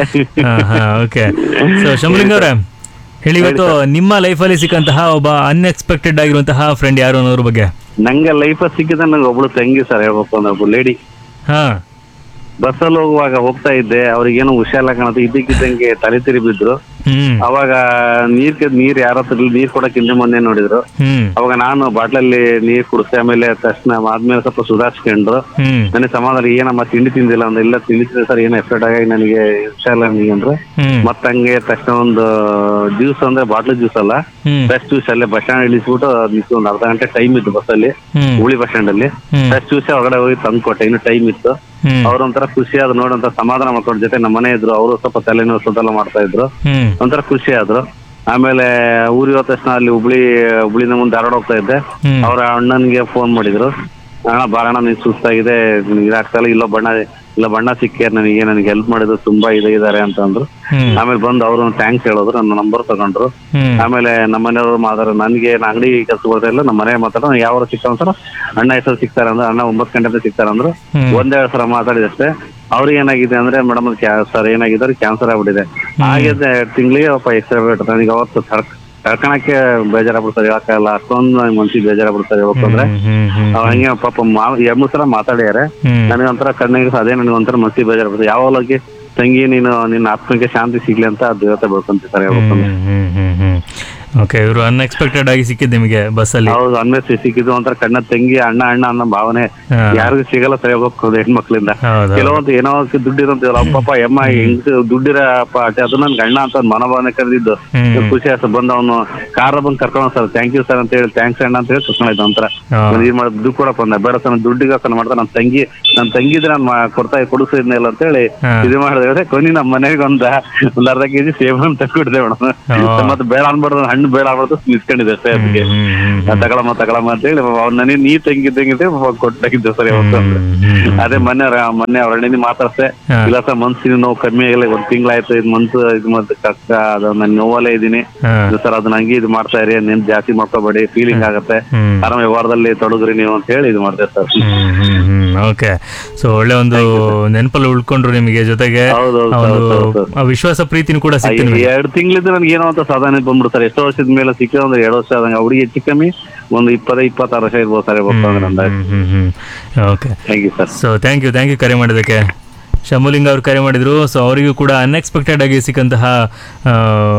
ಓಕೆ ಸೊ ಶಂಭುಲಿಂಗ ಅವರೇ ಹೇಳಿ ಇವತ್ತು ನಿಮ್ಮ ಲೈಫಲ್ಲಿ ಸಿಕ್ಕಂತಹ ಒಬ್ಬ ಅನ್ಎಕ್ಸ್ಪೆಕ್ಟೆಡ್ ಆಗಿರುವಂತಹ ಫ್ರೆಂಡ್ ಯಾರು ಅನ್ನೋದ್ರ ಬಗ್ಗೆ ನಂಗೆ ಲೈಫ್ ಸಿಕ್ಕಿದ ನಂಗೆ ಒಬ್ಳು ತಂಗಿ ಸರ್ ಹೇಳ್ಬೇಕು ಅಂದ್ರೆ ಒಬ್ಳು ಲೇಡಿ ಹಾ ಬಸ್ಸಲ್ಲಿ ಹೋಗುವಾಗ ಹೋಗ್ತಾ ಇದ್ದೆ ಅವ್ರಿಗೇನೋ ಹುಷಾರಿಲ್ಲ ಕಾಣುತ್ತೆ ಇದ್ದಕ್ಕಿದ್ದಂಗೆ ತಲೆ ತಿರಿ ಬಿದ್ರು ಹ್ಮ್ ಅವಾಗ ನೀರ್ ಕ- ನೀರ್ ಯಾರ ಹತ್ರ ಇಲ್ಲ, ನೀರ್ ಕೊಡಕ್ ಹಿಂದೆ ಮೊನ್ನೆ ನೋಡಿದ್ರು ಹ್ಮ್ ಅವಾಗ ನಾನು ಬಾಟ್ಲಲ್ಲಿ ನೀರ್ ಕುಡಿಸಿ ಆಮೇಲೆ ತಕ್ಷಣ ಆದ್ಮೇಲೆ ಸ್ವಲ್ಪ ಸುಧಾರಿಸ್ಕೊಂಡ್ರು ಹ್ಮ್ ನನಗೆ ಸಮಾಧಾನ ಏನಮ್ಮ ತಿಂಡಿ ತಿಂದಿಲ್ಲ ಅಂದ್ರೆ ಇಲ್ಲ ತಿಂಡಿ ತಿಂದ ಸರ್ ಏನು ಎಫೆಕ್ಟ್ ಆಗಿ ನನಗೆ ಹುಷಾರಿಲ್ಲ ನನಗೆ ಅಂದ್ರೆ ಹ್ಮ್ ಮತ್ತ ಹಂಗೆ ತಕ್ಷಣ ಒಂದು ಜ್ಯೂಸ್ ಅಂದ್ರೆ ಬಾಟ್ಲ್ ಜ್ಯೂಸ್ ಅಲ್ಲ ಹ್ಮ್. ಫ್ರೆಶ್ ಜ್ಯೂಸ್ ಅಲ್ಲೇ ಬಸ್ ಸ್ಟ್ಯಾಂಡ್ ಇಳಿಸ್ಬಿಟ್ಟು ನಿಂತು ಒಂದು ಅರ್ಧ ಗಂಟೆ ಟೈಮ್ ಇತ್ತು ಬಸ್ಸಲ್ಲಿ ಹ್ಮ್. ಹುಳಿ ಬಸ್ ಸ್ಟ್ಯಾಂಡ್ ಅಲ್ಲಿ ಹ್ಮ್. ಫ್ರೆಶ್ ಜ್ಯೂಸ್ ಹೊರಗಡೆ ಹೋಗಿ ತಂದು ಕೊಟ್ಟೆ ಇನ್ನು ಟೈಮ್ ಇತ್ತು ಹ್ಮ್. ಅವ್ರೊಂಥರ ಖುಷಿ ಆದ್ರು ನೋಡಂತ ಸಮಾಧಾನ ಮಾಡ್ಕೊಂಡ್ ಜೊತೆ ನಮ್ಮ ಮನೆ ಇದ್ರು ಅವರು ಸ್ವಲ್ಪ ತಲೆನೋವು ಸುತ್ತಲ್ಲ ಮಾಡ್ತಾ ಇದ್ರು ಹ್ಮ್ ಒಂಥರ ಖುಷಿ ಆದ್ರು ಆಮೇಲೆ ಊರಿಗೆ ಹೋದ ತಕ್ಷಣ ಅಲ್ಲಿ ಹುಬ್ಳಿ ಹುಬ್ಳಿನ ಮುಂದೆ ಧಾರವಾಡ ಹೋಗ್ತಾ ಇದ್ದೆ ಹ್ಮ್. ಅವ್ರ ಅಣ್ಣನ್ಗೆ ಫೋನ್ ಮಾಡಿದ್ರು ಅಣ್ಣ ಬಾರಣ ನೀನ್ ಸುಸ್ತಾಗಿದೆ ಇದಾಗ್ತಾ ಇಲ್ಲ ಇಲ್ಲ ಬಣ್ಣ ಇಲ್ಲ ಬಣ್ಣ ಸಿಕ್ಕೇ ನನಗೆ ನನಗೆ ಹೆಲ್ಪ್ ಮಾಡಿದ್ರು ತುಂಬಾ ಇದೆ ಇದಾರೆ ಅಂತ ಅಂದ್ರು ಹ್ಮ್. ಆಮೇಲೆ ಬಂದು ಅವರು ಥ್ಯಾಂಕ್ಸ್ ಹೇಳಿದ್ರು ನನ್ನ ನಂಬರ್ ತಗೊಂಡ್ರು ಹ್ಮ್. ಆಮೇಲೆ ನಮ್ಮ ಮನೆಯವರು ಮಾತಾಡ ನನಗೆ ನಾ ಅಂಗಡಿ ಕೆಲಸ ಬರ್ತಾ ಇಲ್ಲ ನಮ್ಮ ಮನೆ ಮಾತಾಡ ಯಾವ ಸಿಗ್ತಾವ ಸರ್ ಅಣ್ಣ ಹೆಸರು ಸಿಗ್ತಾರೆ ಅಂದ್ರೆ ಅಣ್ಣ ಒಂಬತ್ತು ಗಂಟೆ ಅಂತ ಸಿಗ್ತಾರೆ ಅಂದ್ರು ಹ್ಮ್. ಒಂದೆರಡು ಸಲ ಮಾತಾಡಿದಷ್ಟೇ ಅವ್ರಿಗೆ ಏನಾಗಿದೆ ಅಂದ್ರೆ ಮೇಡಮ್ ಸರ್ ಏನಾಗಿದೆ ಕ್ಯಾನ್ಸರ್ ಆಗ್ಬಿಟ್ಟಿದೆ ಹಾಗೆ ತಿಂಗಳಿಗೆ ಒಬ್ಬ ಎಕ್ಸ್ಟ್ರಾ ನನಗೆ ಅವತ್ತು ತಡ್ಕ- ತಡ್ಕಣಕ್ಕೆ ಬೇಜಾರಾಗ್ಬಿಡ್ತಾರೆ ಹೇಳಕ್ಕಾಗಲ್ಲ ಅಷ್ಟೊಂದು ನನಗೆ ಮನ್ಸಿಗೆ ಬೇಜಾರಾಗ್ಬಿಡ್ತಾರೆ ಯಾಕಂದ್ರೆ ಅವ್ರು ಹಂಗೆ ಪಾಪ ಮಾ ಎರಡ್ ಮೂರ್ ಸಲ ಮಾತಾಡ್ಯಾರೆ ಹ್ಮ್. ನನಗೆ ಒಂಥರ ಕಣ್ಣಿಗೆ ಅದೇ ನನಗೆ ಒಂಥರ ಮನ್ಸಿಗೆ ಬೇಜಾರಾಗ್ಬಿಡ್ತಾರೆ ಯಾವಾಗಲೂ ತಂಗಿ ನೀನು ನಿನ್ನ ಆತ್ಮಕ್ಕೆ ಶಾಂತಿ ಸಿಗ್ಲಿ ಅಂತ ದೇವತೆ ಬೆಳ್ಕೊಂತಿರ್ತಾರೆ ಹೇಳ್ಬೇಕಂದ್ರೆ ಹ್ಮ್ ಹ್ಮ್ ಹ್ಮ್ ಓಕೆ ಇವರು ಅನ್ಎಕ್ಸ್ಪೆಕ್ಟೆಡ್ ಆಗಿ ಸಿಕ್ಕಿದ್ದು ನಿಮಗೆ ಬಸ್ಸಲ್ಲಿ ಹೌದು ಅನ್ಮೇಲೆ ಸಿಕ್ಕಿದ್ದು ಒಂಥರ ಕಣ್ಣ ತಂಗಿ ಅಣ್ಣ ಅಣ್ಣ ಅನ್ನೋ ಭಾವನೆ ಹಾ. ಯಾರಿಗೂ ಸಿಗಲ್ಲ ಸರಿ ಹೋಗ್ಬೇಕು ಹೆಣ್ಮಕ್ಳಿಂದ ಹೌದು. ಕೆಲವೊಂದು ಏನೋ ದುಡ್ಡು ಇರೋಂತೀವಲ್ಲ ಅಪ್ಪಪ್ಪ ಎಮ್ಮ ಹೆಂಗ್ ದುಡ್ಡಿರಪ್ಪ ಅಟ್ಟೆ ಅದು ನನ್ ಗಂಡ ಅಂತ ಒಂದ್ ಮನೋಭಾವನೆ ಕರೆದಿದ್ದು ಹ್ಮ್. ಖುಷಿ ಆಯ್ತು ಬಂದ ಅವನು ಕಾರ್ ಬಂದ್ ಕರ್ಕೊಂಡು ಸರ್ ಥ್ಯಾಂಕ್ ಯು ಸರ್ ಅಂತ ಹೇಳಿ ಥ್ಯಾಂಕ್ಸ್ ಅಣ್ಣ ಅಂತ ಹೇಳಿ ಕರ್ಕೊಂಡಿದ್ದ ಒಂಥರ ಹಾ. ನಾನು ಏನ್ ಮಾಡೋದು ದುಡ್ಡು ಕೊಡಪ್ಪ ಅಂದ ಬೇಡ ಸರ್ ದುಡ್ಡಿಗೋಸ್ಕರ ಮಾಡ್ತಾ ನನ್ನ ತಂಗಿ ನನ್ನ ತಂಗಿದ್ರೆ ನಾನು ಕೊಡ್ತಾ ಕೊಡಿಸಿದ್ನೆ ಇಲ್ಲ ಅಂತ ಹೇಳಿ ಹಾ. ಇದು ಮಾಡಿದ್ರೆ ಕೊನಿ ನಮ್ಮ ಮನೆಗೆ ಒಂದ ಒಂದ್ ಅರ್ಧ ಕೆಜಿ ಸೇಬು ಅಂತ ಕೊಡ್ದೆ ಮೇಡಮ್ ಮತ್ತೆ ಬೇಡ ಅನ್ಬಾರ್ದು ಹಣ್ಣು ಬೇಡ ಅನ್ಬಾರ್ದು ನಿಲ್ಸ್ಕೊಂಡಿದ್ದೆ ಅಷ್ಟೇ ಅದಕ್ಕೆ ತಗೊಳಮ್ಮ ತಗೊಳಮ್ಮ ಅಂತ ಹೇಳಿ ಅವ್ನ ನನಗೆ ನೀ ತಂಗಿ ತಂಗಿದ್ದೆ ಕೊಟ್ಟಾಗಿದ್ದೆ ಸರ್ ಯಾವತ್ತು ಅಂದ್ರೆ ಅದೇ ಮೊನ್ನೆ ಅವ್ರ- ಮೊನ್ನೆ ಅವ್ರ ಅಣ್ಣನಿ ಮಾತಾಡ್ತೆ ಹಾ. ಇಲ್ಲ ಸರ್ ಮನ್ಸಿನ ನೋವು ಕಮ್ಮಿ ಆಗಿಲ್ಲ ಒಂದ್ ತಿಂಗಳಾಯ್ತು ಇದು ಮಂತ್ ಇದು ಮತ್ತೆ ಕಕ್ಕ ಅದು ನಾನು ನೋವಲ್ಲೇ ಇದೀನಿ ಹಾ. ಸರ್ ಅದನ್ನ ಹಂಗೆ ಇದು ಮಾಡ್ತಾ ಇರಿ ನೆನ್ ಜಾಸ್ತಿ ಮಾಡ್ಕೋಬೇಡಿ ಫೀಲಿಂಗ್ ಆಗತ್ತೆ ಹ್ಮ್. ಆರಾಮ ವ್ಯವಹಾರದಲ್ಲಿ ತೊಡಗ್ರಿ ನೀವು ಅಂತ ಹೇಳಿ ಇದು ಮಾಡ್ತೇವೆ ಸರ್ ಹ್ಮ್ ಹ್ಮ್ ಹ್ಮ್ ಓಕೆ ಸೊ ಒಳ್ಳೆ ಒಂದು ನೆನಪಲ್ಲಿ ಉಳ್ಕೊಂಡ್ರು ನಿಮಗೆ ಜೊತೆಗೆ ಹೌದೌದು, ಆ ಒಂದು ಹೌದೌದು. ಆ ವಿಶ್ವಾಸ ಪ್ರೀತಿನೂ ಕೂಡ ಸಿಕ್ತು ನಿಮಗೆ ಎರಡು ತಿಂಗಳಿಂದ ನನಗೆ ಏನೋ ಅಂತ ಸಾಧನೆ ಬಂದ್ಬಿಡ್ತಾರೆ ಎಷ್ಟೋ ವರ್ಷದ ಮೇಲೆ ಸಿಕ್ಕಿದ್ರೆ ಅಂದ್ರೆ ಎರಡು ವರ್ಷ ಆದಂಗೆ ಅವ್ರಿಗೆ ಹೆಚ್ಚು ಕಮ್ಮಿ ಒಂದು ಇಪ್ಪತ್ತೈದು ಇಪ್ಪತ್ತಾರು ವರ್ಷ ಇರ್ಬೋದು ಸರ್ ಇರ್ಬೋದು ಅಂದ್ರೆ ಅಂದಾಜು ಹ್ಮ್ ಹ್ಮ್ okay thank you sir so thank you thank you ಕರೆ ಮಾಡಿದ್ದಕ್ಕೆ ಶಂಭುಲಿಂಗ ಅವ್ರು ಕರೆ ಮಾಡಿದ್ರು ಸೊ ಅವರಿಗೂ ಕೂಡ ಅನ್ಎಕ್ಸ್ಪೆಕ್ಟೆಡ್ ಆಗಿ ಸಿಕ್ಕಂತಹ ಆ,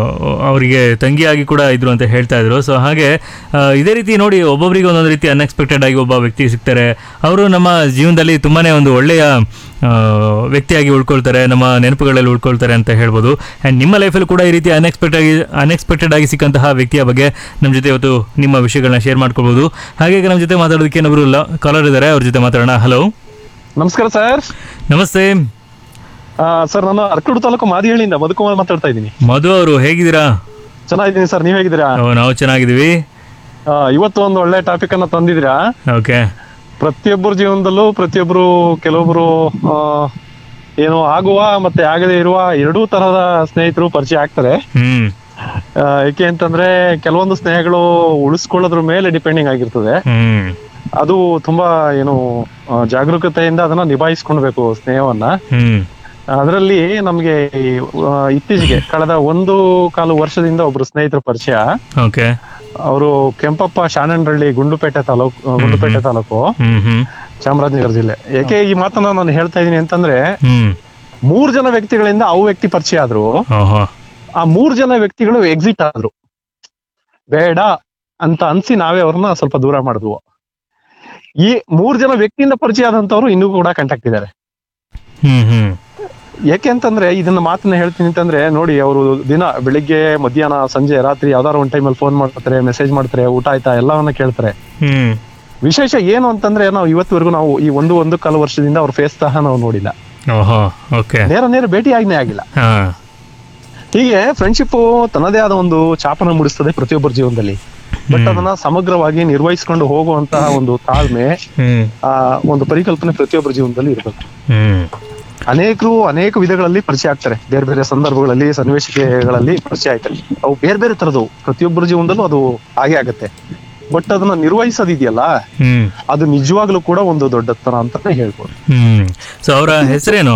ಅವರಿಗೆ ತಂಗಿಯಾಗಿ ಕೂಡ ಇದ್ರು ಅಂತ ಹೇಳ್ತಾ ಇದ್ರು ಸೊ ಹಾಗೆ ಆ, ಇದೇ ರೀತಿ ನೋಡಿ ಒಬ್ಬೊಬ್ಬರಿಗೆ ಒಂದೊಂದು ರೀತಿ ಅನ್ಎಕ್ಸ್ಪೆಕ್ಟೆಡ್ ಆಗಿ ಒಬ್ಬ ವ್ಯಕ್ತಿ ಸಿಗ್ತಾರೆ ಅವರು ನಮ್ಮ ಜೀವನದಲ್ಲಿ ತುಂಬಾನೇ ಒಂದು ಒಳ್ಳೆಯ ಆ, ವ್ಯಕ್ತಿಯಾಗಿ ಉಳ್ಕೊಳ್ತಾರೆ ನಮ್ಮ ನೆನಪುಗಳಲ್ಲಿ ಉಳ್ಕೊಳ್ತಾರೆ ಅಂತ ಹೇಳ್ಬೋದು ಆ್ಯಂಡ್ ನಿಮ್ಮ ಲೈಫಲ್ಲಿ ಕೂಡ ಈ ರೀತಿ ಅನ್ಎಕ್ಸ್ಪೆಕ್ಟ್ ಆಗಿ ಅನ್ಎಕ್ಸ್ಪೆಕ್ಟೆಡ್ ಆಗಿ ಸಿಕ್ಕಂತಹ ವ್ಯಕ್ತಿಯ ಬಗ್ಗೆ ನಮ್ಮ ಜೊತೆ ಇವತ್ತು ನಿಮ್ಮ ವಿಷಯಗಳನ್ನ ಶೇರ್ ಮಾಡ್ಕೊಳ್ಬೋದು ಹಾಗೆ ನಮ್ಮ ಜೊತೆ ಮಾತಾಡೋದಕ್ಕೆ ಇನ್ನೊಬ್ರು ಕಾಲರ್ ಇದ್ದಾರೆ ಅವ್ರ ಜೊತೆ ಮಾತಾಡೋಣ ಹಲೋ ನಮಸ್ಕಾರ ಸರ್ ನಮಸ್ತೆ ಸರ್ ನಾನು ಅರ್ಕಡು ತಾಲೂಕು ಮಾದಿಹಳ್ಳಿಯಿಂದ ಮಧುಕುಮಾರ್ ಮಾತಾಡ್ತಾ ಇದ್ದೀನಿ ಮಧು ಅವರು ಹೇಗಿದ್ದೀರಾ ಚೆನ್ನಾಗಿದ್ದೀನಿ ಸರ್ ನೀವ್ ಹೇಗಿದ್ದೀರಾ ಓ, ನಾವು ಚೆನ್ನಾಗಿದ್ದೀವಿ ಆ, ಇವತ್ತು ಒಂದು ಒಳ್ಳೆ ಟಾಪಿಕ್ ಅನ್ನ ತಂದಿದ್ದೀರಾ ಓಕೆ ಪ್ರತಿಯೊಬ್ಬರ ಜೀವನದಲ್ಲೂ ಪ್ರತಿಯೊಬ್ಬರು ಕೆಲವೊಬ್ರು ಆ, ಏನು ಆಗುವ ಮತ್ತೆ ಆಗದೆ ಇರುವ ಎರಡೂ ತರಹದ ಸ್ನೇಹಿತರು ಪರಿಚಯ ಆಗ್ತಾರೆ ಹ್ಮ್ ಆ, ಏಕೆ ಅಂತಂದ್ರೆ ಕೆಲವೊಂದು ಸ್ನೇಹಗಳು ಉಳಿಸ್ಕೊಳ್ಳೋದ್ರ ಮೇಲೆ ಡಿಪೆಂಡಿಂಗ್ ಆಗಿರ್ತದೆ ಹ್ಮ್ ಅದು ತುಂಬಾ ಏನು ಆ, ಜಾಗರೂಕತೆಯಿಂದ ಅದನ್ನ ನಿಭಾಯಿಸ್ಕೊಳ್ಬೇಕು ಸ್ನೇಹವನ್ನ ಹ್ಮ್ ಅದರಲ್ಲಿ ನಮ್ಗೆ ಈ, ಆ, ಇತ್ತೀಚೆಗೆ ಕಳೆದ ಒಂದು ಕಾಲು ವರ್ಷದಿಂದ ಒಬ್ರು ಸ್ನೇಹಿತರ ಪರಿಚಯ ಓಕೆ ಅವರು ಕೆಂಪಪ್ಪ ಶಾನಂಡಹಳ್ಳಿ ಗುಂಡ್ಲುಪೇಟೆ ತಾಲೂಕು ಆ, ಗುಂಡ್ಲುಪೇಟೆ ತಾಲೂಕು ಹ್ಮ್ ಹ್ಮ್ ಚಾಮರಾಜನಗರ ಜಿಲ್ಲೆ ಯಾಕೆ ಈ ಮಾತನ್ನ ನಾನು ಹೇಳ್ತಾ ಇದೀನಿ ಅಂತಂದ್ರೆ ಹ್ಮ್ ಮೂರ್ ಜನ ವ್ಯಕ್ತಿಗಳಿಂದ ಅವು ವ್ಯಕ್ತಿ ಪರಿಚಯ ಆದ್ರು ಓಹೋ ಆ ಮೂರ್ ಜನ ವ್ಯಕ್ತಿಗಳು ಎಕ್ಸಿಟ್ ಆದ್ರು ಬೇಡ ಅಂತ ಅನ್ಸಿ ನಾವೇ ಅವ್ರನ್ನ ಸ್ವಲ್ಪ ದೂರ ಮಾಡಿದ್ವು ಈ ಮೂರ್ ಜನ ವ್ಯಕ್ತಿಯಿಂದ ಪರಿಚಯ ಆದಂತವ್ರು ಇನ್ನೂ ಕೂಡ ಕಾಂಟ್ಯಾಕ್ಟ್ ಇದ್ದಾರೆ ಹ್ಮ್ ಹ್ಮ್ ಯಾಕೆ ಅಂತಂದ್ರೆ ಇದನ್ನ ಮಾತನ್ನ ಹೇಳ್ತೀನಿ ಅಂತಂದ್ರೆ ನೋಡಿ ಅವರು ದಿನ ಬೆಳಿಗ್ಗೆ ಮಧ್ಯಾಹ್ನ ಸಂಜೆ ರಾತ್ರಿ ಯಾವ್ದಾರು ಒಂದ್ ಟೈಮಲ್ಲಿ ಫೋನ್ ಮಾಡ್ತಾರೆ ಮೆಸೇಜ್ ಮಾಡ್ತಾರೆ ಊಟ ಆಯ್ತಾ ಎಲ್ಲವನ್ನ ಕೇಳ್ತಾರೆ ಹ್ಮ್ ವಿಶೇಷ ಏನು ಅಂತಂದ್ರೆ ನಾವು ಇವತ್ತುವರೆಗೂ ನಾವು ಈ ಒಂದು ಒಂದು ಕಾಲು ವರ್ಷದಿಂದ ಅವ್ರ ಫೇಸ್ ಸಹ ನಾವು ನೋಡಿಲ್ಲ ಓಹೋ ಓಕೆ ನೇರ ನೇರ ಭೇಟಿ ಆಗನೇ ಆಗಿಲ್ಲ ಹಾ ಹೀಗೆ ಫ್ರೆಂಡ್ಶಿಪ್ ತನ್ನದೇ ಆದ ಒಂದು ಚಾಪನ ಮೂಡಿಸ್ತದೆ ಪ್ರತಿಯೊಬ್ಬರ ಜೀವನದಲ್ಲಿ ಬಟ್ ಅದನ್ನ ಸಮಗ್ರವಾಗಿ ನಿರ್ವಹಿಸ್ಕೊಂಡು ಹೋಗುವಂತಹ ಒಂದು ತಾಳ್ಮೆ ಹ್ಮ್ ಆ ಒಂದು ಪರಿಕಲ್ಪನೆ ಪ್ರತಿಯೊಬ್ಬರ ಜೀವನದಲ್ಲಿ ಇರಬೇಕು ಹ್ಮ್ ಅನೇಕರು ಅನೇಕ ವಿಧಗಳಲ್ಲಿ ಪರಿಚಯ ಆಗ್ತಾರೆ ಬೇರೆ ಬೇರೆ ಸಂದರ್ಭಗಳಲ್ಲಿ ಸನ್ನಿವೇಶಗಳಲ್ಲಿ ಪರಿಚಯ ಆಗ್ತಾರೆ ಅವು ಬೇರೆ ಬೇರೆ ತರದವು ಪ್ರತಿಯೊಬ್ಬರ ಜೀವನದಲ್ಲೂ ಅದು ಹಾಗೆ ಆಗತ್ತೆ ಬಟ್ ಅದನ್ನ ನಿರ್ವಹಿಸೋದಿದೆಯಲ್ಲ ಹ್ಮ್ ಅದು ನಿಜವಾಗ್ಲೂ ಕೂಡ ಒಂದು ದೊಡ್ಡತನ ಅಂತಾನೆ ಹೇಳ್ಬೋದು ಹ್ಮ್ ಸೊ ಅವರ ಹೆಸರೇನು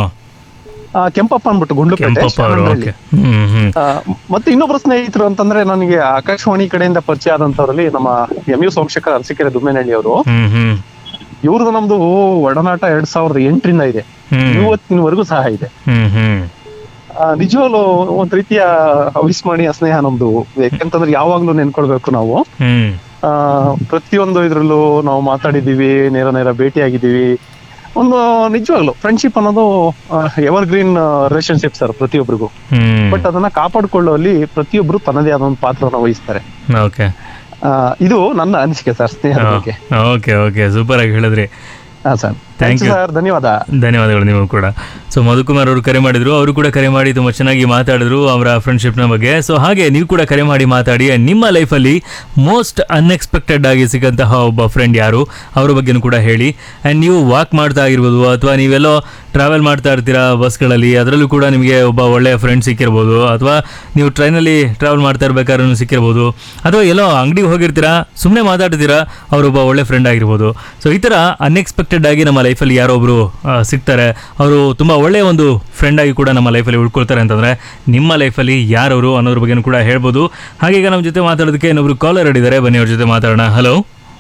ಆ, ಕೆಂಪಪ್ಪ ಅಂದ್ಬಿಟ್ಟು ಗುಂಡ್ಲುಪೇಟೆ ಕೆಂಪಪ್ಪ ಅವರು ಶಾಮನಹಳ್ಳಿ. ಓಕೆ ಹ್ಮ್ ಹ್ಮ್ ಆ, ಮತ್ತೆ ಇನ್ನೊಬ್ಬರ ಸ್ನೇಹಿತರು ಅಂತಂದ್ರೆ ನನಗೆ ಆಕಾಶವಾಣಿ ಕಡೆಯಿಂದ ಪರಿಚಯ ಆದಂತವರಲ್ಲಿ ನಮ್ಮ ಎಂ ಯು ಸೋಮಶೇಖರ್ ಅರಸೀಕೆರೆ ದುಮ್ಮೇನಹಳ್ಳಿ ಅವರು ಹ್ಮ್ ಹ್ಮ್ ಇವ್ರದ್ದು ನಮ್ದು ಒಡನಾಟ ಎರಡ್ ಸಾವಿರದ ಎಂಟರಿಂದ ಇದೆ ಹ್ಮ್. ಇವತ್ತಿನವರೆಗೂ ಸಹ ಇದೆ ಹ್ಮ್ ಹ್ಮ್ ಆ, ನಿಜವಾಗ್ಲೂ ಒಂದ್ ರೀತಿಯ ಅವಿಸ್ಮರಣೀಯ ಸ್ನೇಹ ನಮ್ದು ಯಾಕೆಂತಂದ್ರೆ ಯಾವಾಗ್ಲೂ ನೆನ್ಕೊಳ್ಬೇಕು ನಾವು ಹ್ಮ್ ಆ ಪ್ರತಿಯೊಂದು ಇದ್ರಲ್ಲೂ ನಾವು ಮಾತಾಡಿದೀವಿ ನೇರ ನೇರ ಭೇಟಿಯಾಗಿದ್ದೀವಿ ಒಂದು ನಿಜವಾಗ್ಲು ಫ್ರೆಂಡ್ಶಿಪ್ ಅನ್ನೋದು ಎವರ್ ಗ್ರೀನ್ ರಿಲೇಶನ್ಶಿಪ್ ಸರ್ ಪ್ರತಿಯೊಬ್ಬರಿಗೂ ಹ್ಮ್ ಬಟ್ ಅದನ್ನ ಕಾಪಾಡ್ಕೊಳ್ಳುವಲ್ಲಿ ಪ್ರತಿಯೊಬ್ರು ತನ್ನದೇ ಆದ ಒಂದು ಪಾತ್ರನ ವಹಿಸ್ತಾರೆ ಓಕೆ ಆ, ಇದು ನನ್ನ ಅನಿಸಿಕೆ ಸರ್ ಸ್ನೇಹದ ಬಗ್ಗೆ ಓಕೆ ಓಕೆ ಸೂಪರ್ ಆಗಿ ಹೇಳಿದ್ರಿ ಹಾ ಸರ್ ಥ್ಯಾಂಕ್ ಯು ಸರ್ ಧನ್ಯವಾದ ಧನ್ಯವಾದಗಳು ನೀವು ಕೂಡ ಸೊ ಮಧುಕುಮಾರ್ ಅವರು ಕರೆ ಮಾಡಿದ್ರು ಅವರು ಕೂಡ ಕರೆ ಮಾಡಿ ತುಂಬ ಚೆನ್ನಾಗಿ ಮಾತಾಡಿದ್ರು ಅವರ ಫ್ರೆಂಡ್ಶಿಪ್ನ ಬಗ್ಗೆ ಸೊ ಹಾಗೆ ನೀವು ಕೂಡ ಕರೆ ಮಾಡಿ ಮಾತಾಡಿ ನಿಮ್ಮ ಲೈಫಲ್ಲಿ ಮೋಸ್ಟ್ ಅನ್ಎಕ್ಸ್ಪೆಕ್ಟೆಡ್ ಆಗಿ ಸಿಕ್ಕಂತಹ ಒಬ್ಬ ಫ್ರೆಂಡ್ ಯಾರು ಅವ್ರ ಬಗ್ಗೆನೂ ಕೂಡ ಹೇಳಿ ಆ್ಯಂಡ್ ನೀವು ವಾಕ್ ಮಾಡ್ತಾ ಆಗಿರ್ಬೋದು ಅಥವಾ ನೀವೆಲ್ಲೋ ಟ್ರಾವೆಲ್ ಮಾಡ್ತಾ ಇರ್ತೀರಾ ಬಸ್ಗಳಲ್ಲಿ ಅದರಲ್ಲೂ ಕೂಡ ನಿಮಗೆ ಒಬ್ಬ ಒಳ್ಳೆಯ ಫ್ರೆಂಡ್ ಸಿಕ್ಕಿರ್ಬೋದು ಅಥವಾ ನೀವು ಟ್ರೈನಲ್ಲಿ ಟ್ರಾವೆಲ್ ಮಾಡ್ತಾ ಇರ್ಬೇಕಾದ್ರೂ ಸಿಕ್ಕಿರ್ಬೋದು ಅಥವಾ ಎಲ್ಲೋ ಅಂಗಡಿಗೆ ಹೋಗಿರ್ತೀರಾ ಸುಮ್ಮನೆ ಮಾತಾಡ್ತೀರಾ ಅವರೊಬ್ಬ ಒಳ್ಳೆ ಫ್ರೆಂಡ್ ಆಗಿರ್ಬೋದು ಸೊ ಈ ಥರ ಅನ್ಎಕ್ಸ್ಪೆಕ್ಟೆಡ್ ಆಗಿ ನಮ್ಮ ಲೈಫಲ್ಲಿ ಯಾರೋ ಒಬ್ರು ಆ, ಸಿಗ್ತಾರೆ ಅವರು ತುಂಬ ಒಳ್ಳೆಯ ಒಂದು ಫ್ರೆಂಡ್ ಆಗಿ ಕೂಡ ನಮ್ಮ ಲೈಫಲ್ಲಿ ಉಳ್ಕೊಳ್ತಾರೆ ಅಂತಂದರೆ ನಿಮ್ಮ ಲೈಫಲ್ಲಿ ಯಾರವರು ಅನ್ನೋದ್ರ ಬಗ್ಗೆನೂ ಕೂಡ ಹೇಳ್ಬೋದು ಹಾಗೆ ಈಗ ನಮ್ಮ ಜೊತೆ ಮಾತಾಡೋದಕ್ಕೆ ಇನ್ನೊಬ್ರು ಕಾಲರ್ ಇದ್ದಾರೆ ಬನ್ನಿ ಅವ್ರ ಜೊತೆ ಮಾತಾಡೋಣ ಹಲೋ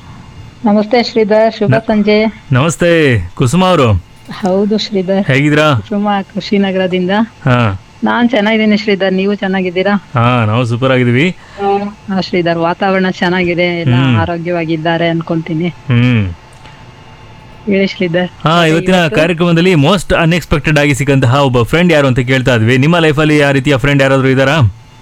ನಮಸ್ತೆ ಶ್ರೀಧರ್ ಶುಭ ಸಂಜೆ ನಮಸ್ತೆ ಕುಸುಮ ಅವರು ಹೌದು ಶ್ರೀಧರ್ ಹೇಗಿದ್ದೀರಾ ಸುಮ ಕೃಷಿನಗರದಿಂದ ಹಾಂ ನಾನ್ ಚೆನ್ನಾಗಿದ್ದೀನಿ ಶ್ರೀಧರ್ ನೀವು ಚೆನ್ನಾಗಿದ್ದೀರಾ ಹಾಂ ನಾವು ಸೂಪರ್ ಆಗಿದ್ದೀವಿ ಹಾ, ಶ್ರೀಧರ್ ವಾತಾವರಣ ಚೆನ್ನಾಗಿದೆ ಎಲ್ಲ ಹ್ಮ್. ಆರೋಗ್ಯವಾಗಿದ್ದಾರೆ ಅನ್ಕೊಂತೀನಿ ಹ್ಮ್ ಹೇಳಿ ಶ್ರೀಧರ್ ಹಾ ಇವತ್ತಿನ ಕಾರ್ಯಕ್ರಮದಲ್ಲಿ ಮೋಸ್ಟ್ ಅನ್ಎಕ್ಸ್ಪೆಕ್ಟೆಡ್ ಆಗಿ ಸಿಕ್ಕಂತಹ ಒಬ್ಬ ಫ್ರೆಂಡ್ ಯಾರು ಅಂತ ಕೇಳ್ತಾ ಇದ್ವಿ ನಿಮ್ಮ ಲೈಫಲ್ಲಿ ಆ ರೀತಿಯ ಫ್ರೆಂಡ್ ಯಾರಾದ್ರೂ ಇದ್ದಾರಾ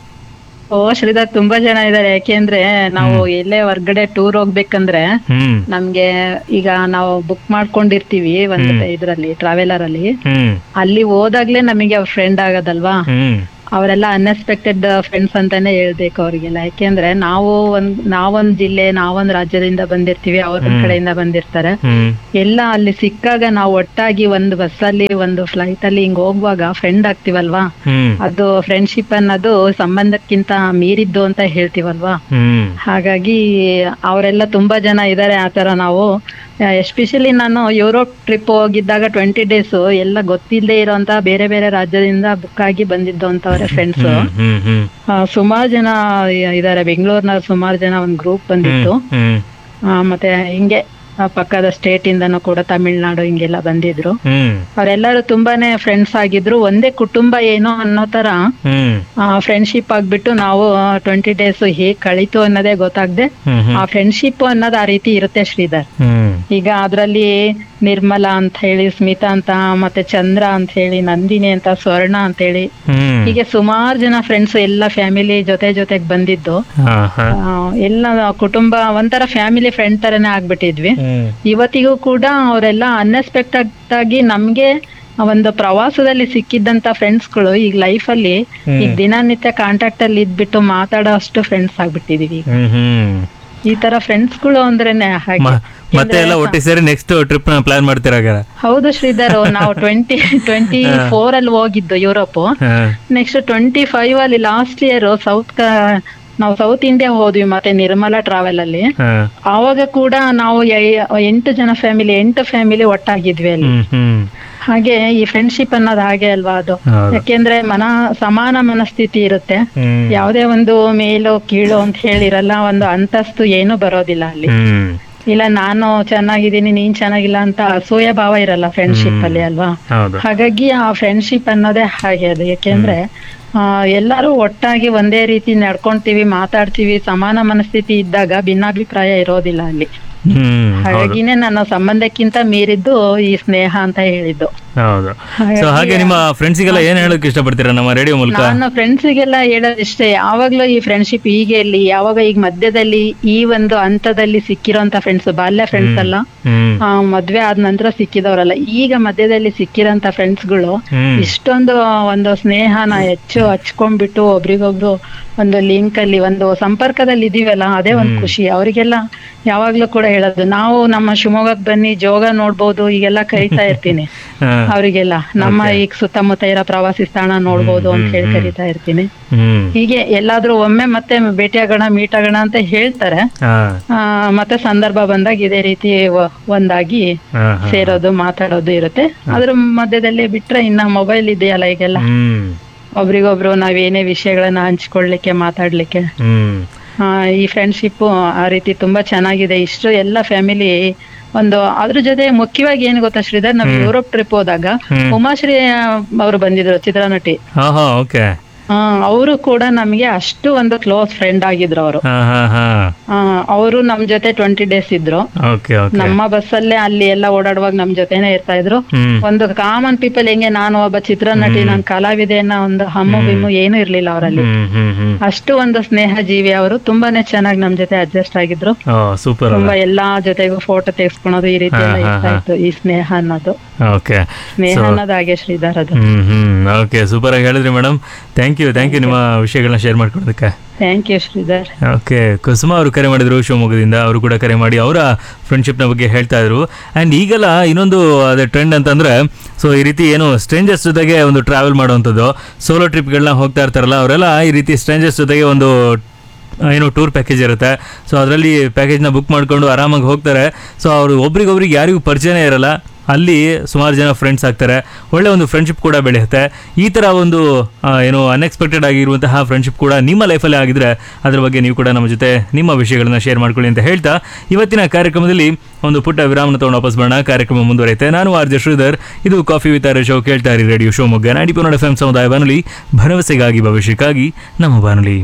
ಓ ಶ್ರೀಧರ್ ತುಂಬಾ ಜನ ಇದ್ದಾರೆ ಯಾಕೆಂದ್ರೆ ನಾವು ಎಲ್ಲೇ ಹೊರ್ಗಡೆ ಟೂರ್ ಹೋಗ್ಬೇಕಂದ್ರೆ ಹ್ಮ್ ನಮ್ಗೆ ಈಗ ನಾವು ಬುಕ್ ಮಾಡ್ಕೊಂಡಿರ್ತೀವಿ ಒಂದ್ ಇದ್ರಲ್ಲಿ ಟ್ರಾವೆಲರ್ ಅಲ್ಲಿ ಹ್ಮ್ ಅಲ್ಲಿ ಹೋದಾಗ್ಲೇ ನಮಗೆ ಅವ್ರ ಫ್ರೆಂಡ್ ಆಗೋದಲ್ವಾ ಹ್ಮ್ ಅವರೆಲ್ಲ ಅನ್ಎಕ್ಸ್ಪೆಕ್ಟೆಡ್ ಫ್ರೆಂಡ್ಸ್ ಅಂತಾನೆ ಹೇಳ್ಬೇಕು ಅವ್ರಿಗೆಲ್ಲ ಯಾಕೆಂದ್ರೆ ನಾವು ಒಂದ್ ನಾವೊಂದ್ ಜಿಲ್ಲೆ ನಾವೊಂದ್ ರಾಜ್ಯದಿಂದ ಬಂದಿರ್ತೀವಿ ಅವ್ರ ಒಂದ್ ಹ್ಮ್. ಕಡೆಯಿಂದ ಬಂದಿರ್ತಾರೆ ಹ್ಮ್ ಎಲ್ಲ ಅಲ್ಲಿ ಸಿಕ್ಕಾಗ ನಾವು ಒಟ್ಟಾಗಿ ಒಂದು ಬಸ್ಸಲ್ಲಿ ಒಂದು ಫ್ಲೈಟ್ ಅಲ್ಲಿ ಹಿಂಗ್ ಹೋಗುವಾಗ ಫ್ರೆಂಡ್ ಆಗ್ತಿವಲ್ವಾ ಹ್ಮ್ ಅದು ಫ್ರೆಂಡ್ಶಿಪ್ ಅನ್ನೋದು ಸಂಬಂಧಕ್ಕಿಂತ ಮೀರಿದ್ದು ಅಂತ ಹೇಳ್ತೀವಲ್ವಾ ಹ್ಮ್ ಹಾಗಾಗಿ ಅವರೆಲ್ಲ ತುಂಬಾ ಜನ ಇದ್ದಾರೆ ಆತರ ನಾವು ಎಸ್ಪೆಷಲಿ ನಾನು ಯುರೋಪ್ ಟ್ರಿಪ್ ಹೋಗಿದ್ದಾಗ ಟ್ವೆಂಟಿ ಡೇಸ್ ಎಲ್ಲ ಗೊತ್ತಿಲ್ಲದೆ ಇರೋಂತ ಬೇರೆ ಬೇರೆ ರಾಜ್ಯದಿಂದ ಬುಕ್ ಆಗಿ ಬಂದಿದ್ದು ಅಂತವ್ರೆ ಫ್ರೆಂಡ್ಸ್ ಹ್ಮ್ ಹ್ಮ್ ಹ್ಮ್ ಸುಮಾರು ಜನ ಇದಾರೆ ಬೆಂಗಳೂರಿನ ಸುಮಾರು ಜನ ಒಂದ್ ಗ್ರೂಪ್ ಬಂದಿತ್ತು ಹ್ಮ್ ಆ, ಮತ್ತೆ ಹಿಂಗೆ ಆ, ಪಕ್ಕದ ಸ್ಟೇಟ್ ಇಂದನೂ ಕೂಡ ತಮಿಳ್ನಾಡು ಹಿಂಗೆಲ್ಲ ಬಂದಿದ್ರು ಹ್ಮ್ ಅವರೆಲ್ಲರೂ ತುಂಬಾನೇ ಫ್ರೆಂಡ್ಸ್ ಆಗಿದ್ರು ಒಂದೇ ಕುಟುಂಬ ಏನೋ ಅನ್ನೋ ತರ ಹ್ಮ್ ಫ್ರೆಂಡ್ಶಿಪ್ ಆಗ್ಬಿಟ್ಟು ನಾವು ಟ್ವೆಂಟಿ ಡೇಸ್ ಹೇಗ್ ಕಳೀತು ಅನ್ನೋದೇ ಗೊತ್ತಾಗ್ದೆ ಹ್ಮ್ ಹ್ಮ್ ಆ ಫ್ರೆಂಡ್ಶಿಪ್ ಅನ್ನೋದು ಆ ರೀತಿ ಇರುತ್ತೆ ಶ್ರೀಧರ್ ಹ್ಮ್ ಈಗ ಅದ್ರಲ್ಲಿ ನಿರ್ಮಲಾ ಅಂತ ಹೇಳಿ ಸ್ಮಿತಾ ಅಂತ ಮತ್ತೆ ಚಂದ್ರ ಅಂತ ಹೇಳಿ ನಂದಿನಿ ಅಂತ ಸ್ವರ್ಣ ಅಂತ ಹೇಳಿ ಹ್ಮ್ ಹೀಗೆ ಸುಮಾರು ಜನ ಫ್ರೆಂಡ್ಸ್ ಎಲ್ಲ ಫ್ಯಾಮಿಲಿ ಜೊತೆ ಜೊತೆಗ್ ಬಂದಿದ್ದು ಹಾ ಹಾ ಆ, ಎಲ್ಲ ಕುಟುಂಬ ಒಂಥರ ಫ್ಯಾಮಿಲಿ ಫ್ರೆಂಡ್ ತರನೇ ಆಗ್ಬಿಟ್ಟಿದ್ವಿ ಹ್ಮ್ ಇವತ್ತಿಗೂ ಕೂಡ ಅವರೆಲ್ಲ ಅನ್ಎಕ್ಸ್ಪೆಕ್ಟೆಡ್ ಆಗಿ ನಮ್ಗೆ ಒಂದು ಪ್ರವಾಸದಲ್ಲಿ ಸಿಕ್ಕಿದ್ದಂತ ಫ್ರೆಂಡ್ಸ್ಗಳು ಈಗ ಲೈಫ್ ಅಲ್ಲಿ ಹ್ಮ್. ಈಗ ದಿನನಿತ್ಯ ಕಾಂಟ್ಯಾಕ್ಟ್ ಅಲ್ಲಿ ಇದ್ಬಿಟ್ಟು ಮಾತಾಡೋ ಅಷ್ಟು ಫ್ರೆಂಡ್ಸ್ ಆಗ್ಬಿಟ್ಟಿದೀವಿ ಈಗ. ಹ್ಮ್ ಹ್ಮ್ ಈ ತರ ಫ್ರೆಂಡ್ಸ್ಗಳು ಅಂದ್ರೇನೆ ಹಾಗೆ ಮ- ಮತ್ತೆ ಎಲ್ಲ ಒಟ್ಟಿ ಸೇರಿ ನೆಕ್ಸ್ಟ್ ಟ್ರಿಪ್ ನ ಪ್ಲಾನ್ ಮಾಡ್ತೀರಾ ಹಾಗಾದ್ರೆ? ಹೌದು ಶ್ರೀಧರ್ ನಾವು ಟ್ವೆಂಟಿ ಟ್ವೆಂಟಿ ಫೋರ್ ಅಲ್ಲಿ ಹೋಗಿದ್ದು ಯುರೋಪ್ ಹಾ ನೆಕ್ಸ್ಟ್ ಟ್ವೆಂಟಿ ಫೈವ್ ಅಲ್ಲಿ ಲಾಸ್ಟ್ ಇಯರ್ ಸೌತ್ ನಾವು ಸೌತ್ ಇಂಡಿಯಾ ಹೋದ್ವಿ ಮತ್ತೆ ನಿರ್ಮಲಾ ಟ್ರಾವೆಲ್ ಅಲ್ಲಿ ಹಾ. ಆವಾಗ ಕೂಡ ನಾವು ಎ- ಎಂಟು ಜನ ಫ್ಯಾಮಿಲಿ ಎಂಟು ಫ್ಯಾಮಿಲಿ ಒಟ್ಟಾಗಿದ್ವಿ ಅಲ್ಲಿ ಹ್ಮ್ ಹ್ಮ್ ಹಾಗೆ ಈ ಫ್ರೆಂಡ್ಶಿಪ್ ಅನ್ನೋದು ಹಾಗೆ ಅಲ್ವಾ ಅದು ಹೌದು. ಯಾಕೆಂದ್ರೆ ಮನ ಸಮಾನ ಮನಸ್ಥಿತಿ ಇರುತ್ತೆ ಹ್ಮ್. ಯಾವುದೇ ಒಂದು ಮೇಲು ಕೀಳು ಅಂತ ಹೇಳಿರಲ್ಲ ಒಂದು ಅಂತಸ್ತು ಏನು ಬರೋದಿಲ್ಲ ಅಲ್ಲಿ ಹ್ಮ್ ಇಲ್ಲ ನಾನು ಚೆನ್ನಾಗಿದ್ದೀನಿ ನೀನ್ ಚೆನ್ನಾಗಿಲ್ಲ ಅಂತ ಅಸೂಯೆ ಭಾವ ಇರಲ್ಲ ಫ್ರೆಂಡ್ಶಿಪ್ ಅಲ್ಲಿ ಅಲ್ವಾ ಹೌದು ಹಾಗಾಗಿ ಆ ಫ್ರೆಂಡ್ಶಿಪ್ ಅನ್ನೋದೇ ಹಾಗೆ ಅದು ಯಾಕೆಂದ್ರೆ ಆ, ಎಲ್ಲರೂ ಒಟ್ಟಾಗಿ ಒಂದೇ ರೀತಿ ನಡ್ಕೊಂತೀವಿ ಮಾತಾಡ್ತೀವಿ ಸಮಾನ ಮನಸ್ಥಿತಿ ಇದ್ದಾಗ ಭಿನ್ನಾಭಿಪ್ರಾಯ ಇರೋದಿಲ್ಲ ಅಲ್ಲಿ ಹ್ಮ್ ಹೌದು ಹಾಗಾಗಿನೇ ನನ್ನ ಸಂಬಂಧಕ್ಕಿಂತ ಮೀರಿದ್ದು ಈ ಸ್ನೇಹ ಅಂತ ಹೇಳಿದ್ದು ಹೌದು ಸೊ ಹಾಗಾಗಿ ಹಾಗೆ ನಿಮ್ಮ ಫ್ರೆಂಡ್ಸಿಗೆಲ್ಲ ಏನ್ ಹೇಳಕ್ ಇಷ್ಟಪಡ್ತೀರಾ ನಮ್ಮ ರೇಡಿಯೋ ಮೂಲಕ ನಾನು ಫ್ರೆಂಡ್ಸಿಗೆಲ್ಲ ಹೇಳೋದಿಷ್ಟೇ ಯಾವಾಗ್ಲೂ ಈ ಫ್ರೆಂಡ್ಶಿಪ್ ಹೀಗೆ ಇರ್ಲಿ ಯಾವಾಗ ಈಗ ಮಧ್ಯದಲ್ಲಿ ಈ ಒಂದು ಹಂತದಲ್ಲಿ ಸಿಕ್ಕಿರೋಂತ ಫ್ರೆಂಡ್ಸ್ ಬಾಲ್ಯ ಫ್ರೆಂಡ್ಸ್ ಅಲ್ಲ ಹ್ಮ್ ಆ, ಮದ್ವೆ ಆದ ನಂತರ ಸಿಕ್ಕಿದವರಲ್ಲ ಈಗ ಮಧ್ಯದಲ್ಲಿ ಸಿಕ್ಕಿರೋಂತ ಫ್ರೆಂಡ್ಸ್ಗಳು ಹ್ಮ್. ಇಷ್ಟೊಂದು ಒಂದು ಸ್ನೇಹನ ಹೆಚ್ಚು ಹಚ್ಕೊಂಡ್ಬಿಟ್ಟು ಒಬ್ರಿಗೊಬ್ರು ಒಂದು ಲಿಂಕ್ ಅಲ್ಲಿ ಒಂದು ಸಂಪರ್ಕದಲ್ಲಿ ಇದೀವಲ್ಲ ಅದೇ ಒಂದು ಖುಷಿ ಅವರಿಗೆಲ್ಲ ಯಾವಾಗ್ಲೂ ಕೂಡ ಹೇಳೋದು ನಾವು ನಮ್ಮ ಶಿವಮೊಗ್ಗಕ್ಕೆ ಬನ್ನಿ ಜೋಗ ನೋಡ್ಬೋದು ಈಗೆಲ್ಲ ಕರಿತಾ ಇರ್ತೀನಿ ಹಾ. ಅವರಿಗೆಲ್ಲ ನಮ್ಮ ಈಗ ಸುತ್ತಮುತ್ತ ಇರೋ ಪ್ರವಾಸಿ ಸ್ಥಾನ ನೋಡ್ಬೋದು ಅಂತ ಹೇಳಿ ಕರಿತಾ ಇರ್ತೀನಿ ಹ್ಮ್ ಹೀಗೆ ಎಲ್ಲಾದ್ರೂ ಒಮ್ಮೆ ಮತ್ತೆ ಭೇಟಿಯಾಗೋಣ ಮೀಟ್ ಆಗೋಣ ಅಂತ ಹೇಳ್ತಾರೆ ಹಾ ಆ, ಮತ್ತೆ ಸಂದರ್ಭ ಬಂದಾಗ ಇದೇ ರೀತಿ ವ- ಒಂದಾಗಿ ಹಾ, ಹಾ. ಸೇರೋದು ಮಾತಾಡೋದು ಇರುತ್ತೆ ಅದ್ರ ಮಧ್ಯದಲ್ಲಿ ಬಿಟ್ರೆ ಇನ್ನ ಮೊಬೈಲ್ ಇದೆಯಲ್ಲ ಈಗೆಲ್ಲ ಹ್ಮ್ ಒಬ್ರಿಗೊಬ್ರು ನಾವೇನೇ ವಿಷಯಗಳನ್ನ ಹಂಚ್ಕೊಳ್ಲಿಕ್ಕೆ ಮಾತಾಡ್ಲಿಕ್ಕೆ ಹ್ಮ್ ಆ, ಈ ಫ್ರೆಂಡ್ಶಿಪ್ ಆ ರೀತಿ ತುಂಬಾ ಚೆನ್ನಾಗಿದೆ ಇಷ್ಟು ಎಲ್ಲ ಫ್ಯಾಮಿಲಿ ಒಂದು ಅದ್ರ ಜೊತೆ ಮುಖ್ಯವಾಗಿ ಏನ್ ಗೊತ್ತಾ ಶ್ರೀಧರ್ ನಾವು ಯುರೋಪ್ ಟ್ರಿಪ್ ಹೋದಾಗ ಹ್ಮ್. ಉಮಾಶ್ರೀ ಅವರು ಬಂದಿದ್ರು ಚಿತ್ರನಟಿ ಹಾ ಹಾ ಓಕೆ ಅವರು ಕೂಡ ನಮಗೆ ಅಷ್ಟು ಒಂದು ಕ್ಲೋಸ್ ಫ್ರೆಂಡ್ ಆಗಿದ್ರು ಅವರು ಹಾ ಹಾ ಹಾ ಅವರು ನಮ್ ಜೊತೆ ಟ್ವೆಂಟಿ ಡೇಸ್ ಇದ್ರು ಓಕೆ ಓಕೆ ನಮ್ಮ ಬಸ್ಸಲ್ಲೇ ಅಲ್ಲಿ ಎಲ್ಲ ಓಡಾಡುವಾಗ ನಮ್ ಜೊತೆನೆ ಇರ್ತಾ ಇದ್ರು ಹ್ಮ್ ಒಂದು ಕಾಮನ್ ಪೀಪಲ್ ಹೆಂಗೆ ನಾನು ಒಬ್ಬ ಚಿತ್ರನಟಿ ನಾನು ಕಲಾವಿದೆ ಅನ್ನೋ ಒಂದು ಹಮ್ಮು ಬಿಮ್ಮು ಏನು ಇರ್ಲಿಲ್ಲ ಅವರಲ್ಲಿ ಹ್ಮ್ ಹ್ಮ್ ಹ್ಮ್ ಅಷ್ಟು ಒಂದು ಸ್ನೇಹ ಜೀವಿ ಅವರು ತುಂಬಾನೇ ಚೆನ್ನಾಗಿ ನಮ್ ಜೊತೆ ಅಡ್ಜಸ್ಟ್ ಆಗಿದ್ರು ಓ ಸೂಪರ್ ತುಂಬಾ ಎಲ್ಲಾ ಜೊತೆಗೂ ಫೋಟೋ ತೆಗೆಸ್ಕೊಳೋದು ಈ ರೀತಿ ಎಲ್ಲ ಹಾ, ಹಾ, ಇರ್ತಾ ಹಾ. ಇತ್ತು ಈ ಸ್ನೇಹ ಅನ್ನೋದು ಓಕೆ ಸ್ನೇಹ ಸೊ ಅನ್ನೋದು ಹಾಗೆ ಶ್ರೀಧರ್ ಅದು ಹ್ಮ್ ಹ್ಮ್ ಓಕೆ ಸೂಪರ್ ಆಗಿ ಹೇಳಿದ್ರಿ madam thank you thank you ನಿಮ್ಮ ವಿಷಯಗಳನ್ನ ಶೇರ್ ಮಾಡ್ಕೊಡೋದಕ್ಕೆ thank you Sridhar okay Kusuma ಅವರು ಕರೆ ಮಾಡಿದ್ರು ಶಿವಮೊಗ್ಗದಿಂದ ಅವರು ಕೂಡ ಕರೆ ಮಾಡಿ ಅವರ ಫ್ರೆಂಡ್ಶಿಪ್ನ ಬಗ್ಗೆ ಹೇಳ್ತಾ ಇದ್ರು ಆ್ಯಂಡ್ ಈಗೆಲ್ಲ ಇನ್ನೊಂದು ಅದೇ ಟ್ರೆಂಡ್ ಅಂತಂದ್ರೆ ಸೊ ಈ ರೀತಿ ಏನು ಸ್ಟ್ರೇಂಜರ್ಸ್ ಜೊತೆಗೆ ಒಂದು ಟ್ರಾವೆಲ್ ಮಾಡುವಂಥದ್ದು ಸೋಲೋ ಟ್ರಿಪ್ಗಳನ್ನ ಹೋಗ್ತಾ ಇರ್ತಾರಲ್ಲ ಅವರೆಲ್ಲ ಈ ರೀತಿ ಸ್ಟ್ರೇಂಜರ್ಸ್ ಜೊತೆಗೆ ಒಂದು ಆ, ಏನು ಟೂರ್ ಪ್ಯಾಕೇಜ್ ಇರುತ್ತೆ ಸೊ ಅದರಲ್ಲಿ ಪ್ಯಾಕೇಜ್ನ ಬುಕ್ ಮಾಡ್ಕೊಂಡು ಆರಾಮಾಗಿ ಹೋಗ್ತಾರೆ ಸೊ ಅವರು ಒಬ್ರಿಗೊಬ್ರಿಗೆ ಯಾರಿಗೂ ಪರಿಚಯನೇ ಇರಲ್ಲ ಅಲ್ಲಿ ಸುಮಾರು ಜನ ಫ್ರೆಂಡ್ಸ್ ಆಗ್ತಾರೆ ಒಳ್ಳೆ ಒಂದು ಫ್ರೆಂಡ್ಶಿಪ್ ಕೂಡ ಬೆಳೆಯುತ್ತೆ ಈ ಥರ ಒಂದು ಆ, ಏನು ಅನ್ಎಕ್ಸ್ಪೆಕ್ಟೆಡ್ ಆಗಿರುವಂತಹ ಫ್ರೆಂಡ್ಶಿಪ್ ಕೂಡ ನಿಮ್ಮ ಲೈಫಲ್ಲಿ ಆಗಿದ್ರೆ ಅದ್ರ ಬಗ್ಗೆ ನೀವು ಕೂಡ ನಮ್ಮ ಜೊತೆ ನಿಮ್ಮ ವಿಷಯಗಳನ್ನ ಶೇರ್ ಮಾಡ್ಕೊಳ್ಳಿ ಅಂತ ಹೇಳ್ತಾ ಇವತ್ತಿನ ಕಾರ್ಯಕ್ರಮದಲ್ಲಿ ಒಂದು ಪುಟ್ಟ ವಿರಾಮನ ತೊಗೊಂಡು ವಾಪಸ್ ಬರೋಣ ಕಾರ್ಯಕ್ರಮ ಮುಂದುವರೆಯುತ್ತೆ ನಾನು ಆರ್ ಜೆ ಶ್ರೀಧರ್ ಇದು ಕಾಫಿ ವಿತ್ ಆರ್ ಶೋ ಕೇಳ್ತಾ ಇರಿ ರೇಡಿಯೋ ಶಿವಮೊಗ್ಗ ನಾಡಿ ಪುನೋಡ ಎಫ್ ಎಂ ಸಮುದಾಯ ಬಾನುಲಿ ಭರವಸೆಗಾಗಿ ಭವಿಷ್ಯಕ್ಕಾಗಿ ನಮ್ಮ ಬಾನುಲಿ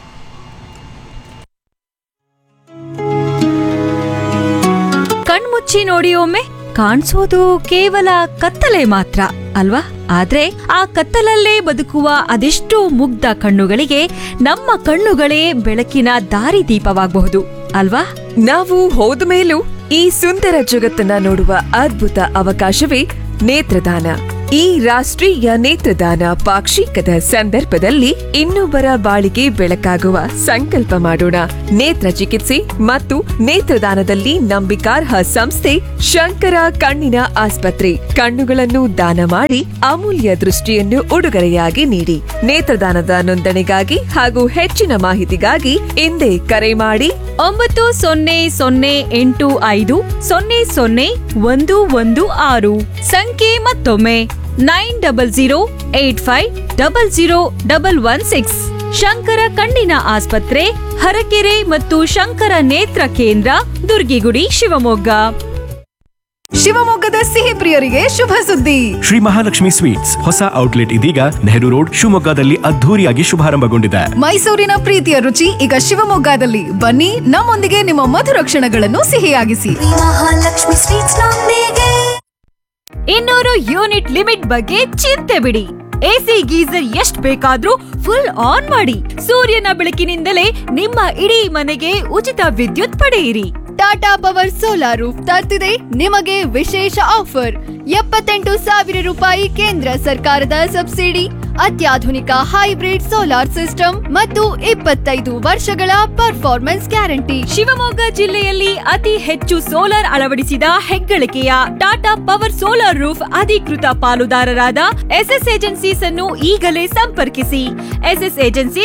ಕಣ್ಮುಚ್ಚಿ ನೋಡಿ ಒಮ್ಮೆ ಕಾಣಿಸೋದು ಕೇವಲ ಕತ್ತಲೆ ಮಾತ್ರ ಅಲ್ವಾ ಆದ್ರೆ ಆ ಕತ್ತಲಲ್ಲೇ ಬದುಕುವ ಅದೆಷ್ಟೋ ಮುಗ್ಧ ಕಣ್ಣುಗಳಿಗೆ ನಮ್ಮ ಕಣ್ಣುಗಳೇ ಬೆಳಕಿನ ದಾರಿದೀಪವಾಗಬಹುದು ಅಲ್ವಾ ನಾವು ಹೋದ ಮೇಲೂ ಈ ಸುಂದರ ಜಗತ್ತನ್ನ ನೋಡುವ ಅದ್ಭುತ ಅವಕಾಶವೇ ನೇತ್ರದಾನ ಈ ರಾಷ್ಟ್ರೀಯ ನೇತ್ರದಾನ ಪಾಕ್ಷಿಕದ ಸಂದರ್ಭದಲ್ಲಿ ಇನ್ನೊಬ್ಬರ ಬಾಳಿಗೆ ಬೆಳಕಾಗುವ ಸಂಕಲ್ಪ ಮಾಡೋಣ ನೇತ್ರ ಚಿಕಿತ್ಸೆ ಮತ್ತು ನೇತ್ರದಾನದಲ್ಲಿ ನಂಬಿಕಾರ್ಹ ಸಂಸ್ಥೆ ಶಂಕರ ಕಣ್ಣಿನ ಆಸ್ಪತ್ರೆ ಕಣ್ಣುಗಳನ್ನು ದಾನ ಮಾಡಿ ಅಮೂಲ್ಯ ದೃಷ್ಟಿಯನ್ನು ಉಡುಗೊರೆಯಾಗಿ ನೀಡಿ ನೇತ್ರದಾನದ ನೋಂದಣಿಗಾಗಿ ಹಾಗೂ ಹೆಚ್ಚಿನ ಮಾಹಿತಿಗಾಗಿ ಹಿಂದೆ ಕರೆ ಮಾಡಿ ಒಂಬತ್ತು ಸೊನ್ನೆ ಸೊನ್ನೆ ಎಂಟು ಐದು ಸೊನ್ನೆ ಸೊನ್ನೆ ಒಂದು ಒಂದು ಆರು ಸಂಖ್ಯೆ ಮತ್ತೊಮ್ಮೆ nine double zero eight five double zero double one six Shankara ಕಣ್ಣಿನ ಆಸ್ಪತ್ರೆ ಹರಕೆರೆ ಮತ್ತು ಶಂಕರ ನೇತ್ರ ಕೇಂದ್ರ ದುರ್ಗಿಗುಡಿ ಶಿವಮೊಗ್ಗ ಶಿವಮೊಗ್ಗದ ಸಿಹಿ ಪ್ರಿಯರಿಗೆ ಶುಭ ಸುದ್ದಿ ಶ್ರೀ ಮಹಾಲಕ್ಷ್ಮಿ ಸ್ವೀಟ್ಸ್ ಹೊಸ ಔಟ್ಲೆಟ್ ಇದೀಗ ನೆಹರು ರೋಡ್ ಶಿವಮೊಗ್ಗದಲ್ಲಿ ಅದ್ಧೂರಿಯಾಗಿ ಶುಭಾರಂಭಗೊಂಡಿದೆ ಮೈಸೂರಿನ ಪ್ರೀತಿಯ ರುಚಿ ಈಗ ಶಿವಮೊಗ್ಗದಲ್ಲಿ ಬನ್ನಿ ನಮ್ಮೊಂದಿಗೆ ನಿಮ್ಮ ಮಧುರ ಕ್ಷಣಗಳನ್ನು ಸಿಹಿಯಾಗಿಸಿ ಮಹಾಲಕ್ಷ್ಮಿ ಸ್ವೀಟ್ಸ್ ನೊಂದಿಗೆ ಇನ್ನೂರು ಯೂನಿಟ್ ಲಿಮಿಟ್ ಬಗ್ಗೆ ಚಿಂತೆ ಬಿಡಿ ಎಸಿ ಗೀಸರ್ ಎಷ್ಟ್ ಬೇಕಾದ್ರೂ ಫುಲ್ ಆನ್ ಮಾಡಿ ಸೂರ್ಯನ ಬೆಳಕಿನಿಂದಲೇ ನಿಮ್ಮ ಇಡೀ ಮನೆಗೆ ಉಚಿತ ವಿದ್ಯುತ್ ಪಡೆಯಿರಿ ಟಾಟಾ ಪವರ್ ಸೋಲಾರ್ ರೂಫ್ ತರ್ತಿದೆ ನಿಮಗೆ ವಿಶೇಷ ಆಫರ್ ಎಪ್ಪತ್ತೆಂಟು ಸಾವಿರ ರೂಪಾಯಿ ಕೇಂದ್ರ ಸರ್ಕಾರದ ಸಬ್ಸಿಡಿ ಅತ್ಯಾಧುನಿಕ ಹೈಬ್ರಿಡ್ ಸೋಲಾರ್ ಸಿಸ್ಟಮ್ ಮತ್ತು ಇಪ್ಪತ್ತೈದು ವರ್ಷಗಳ ಪರ್ಫಾರ್ಮೆನ್ಸ್ ಗ್ಯಾರಂಟಿ ಶಿವಮೊಗ್ಗ ಜಿಲ್ಲೆಯಲ್ಲಿ ಅತಿ ಹೆಚ್ಚು ಸೋಲಾರ್ ಅಳವಡಿಸಿದ ಹೆಗ್ಗಳಿಕೆಯ ಟಾಟಾ ಪವರ್ ಸೋಲಾರ್ ರೂಫ್ ಅಧಿಕೃತ ಪಾಲುದಾರರಾದ ಎಸ್ಎಸ್ ಏಜೆನ್ಸೀಸ್ ಅನ್ನು ಈಗಲೇ ಸಂಪರ್ಕಿಸಿ ಎಸ್ಎಸ್ ಏಜೆನ್ಸೀಸ್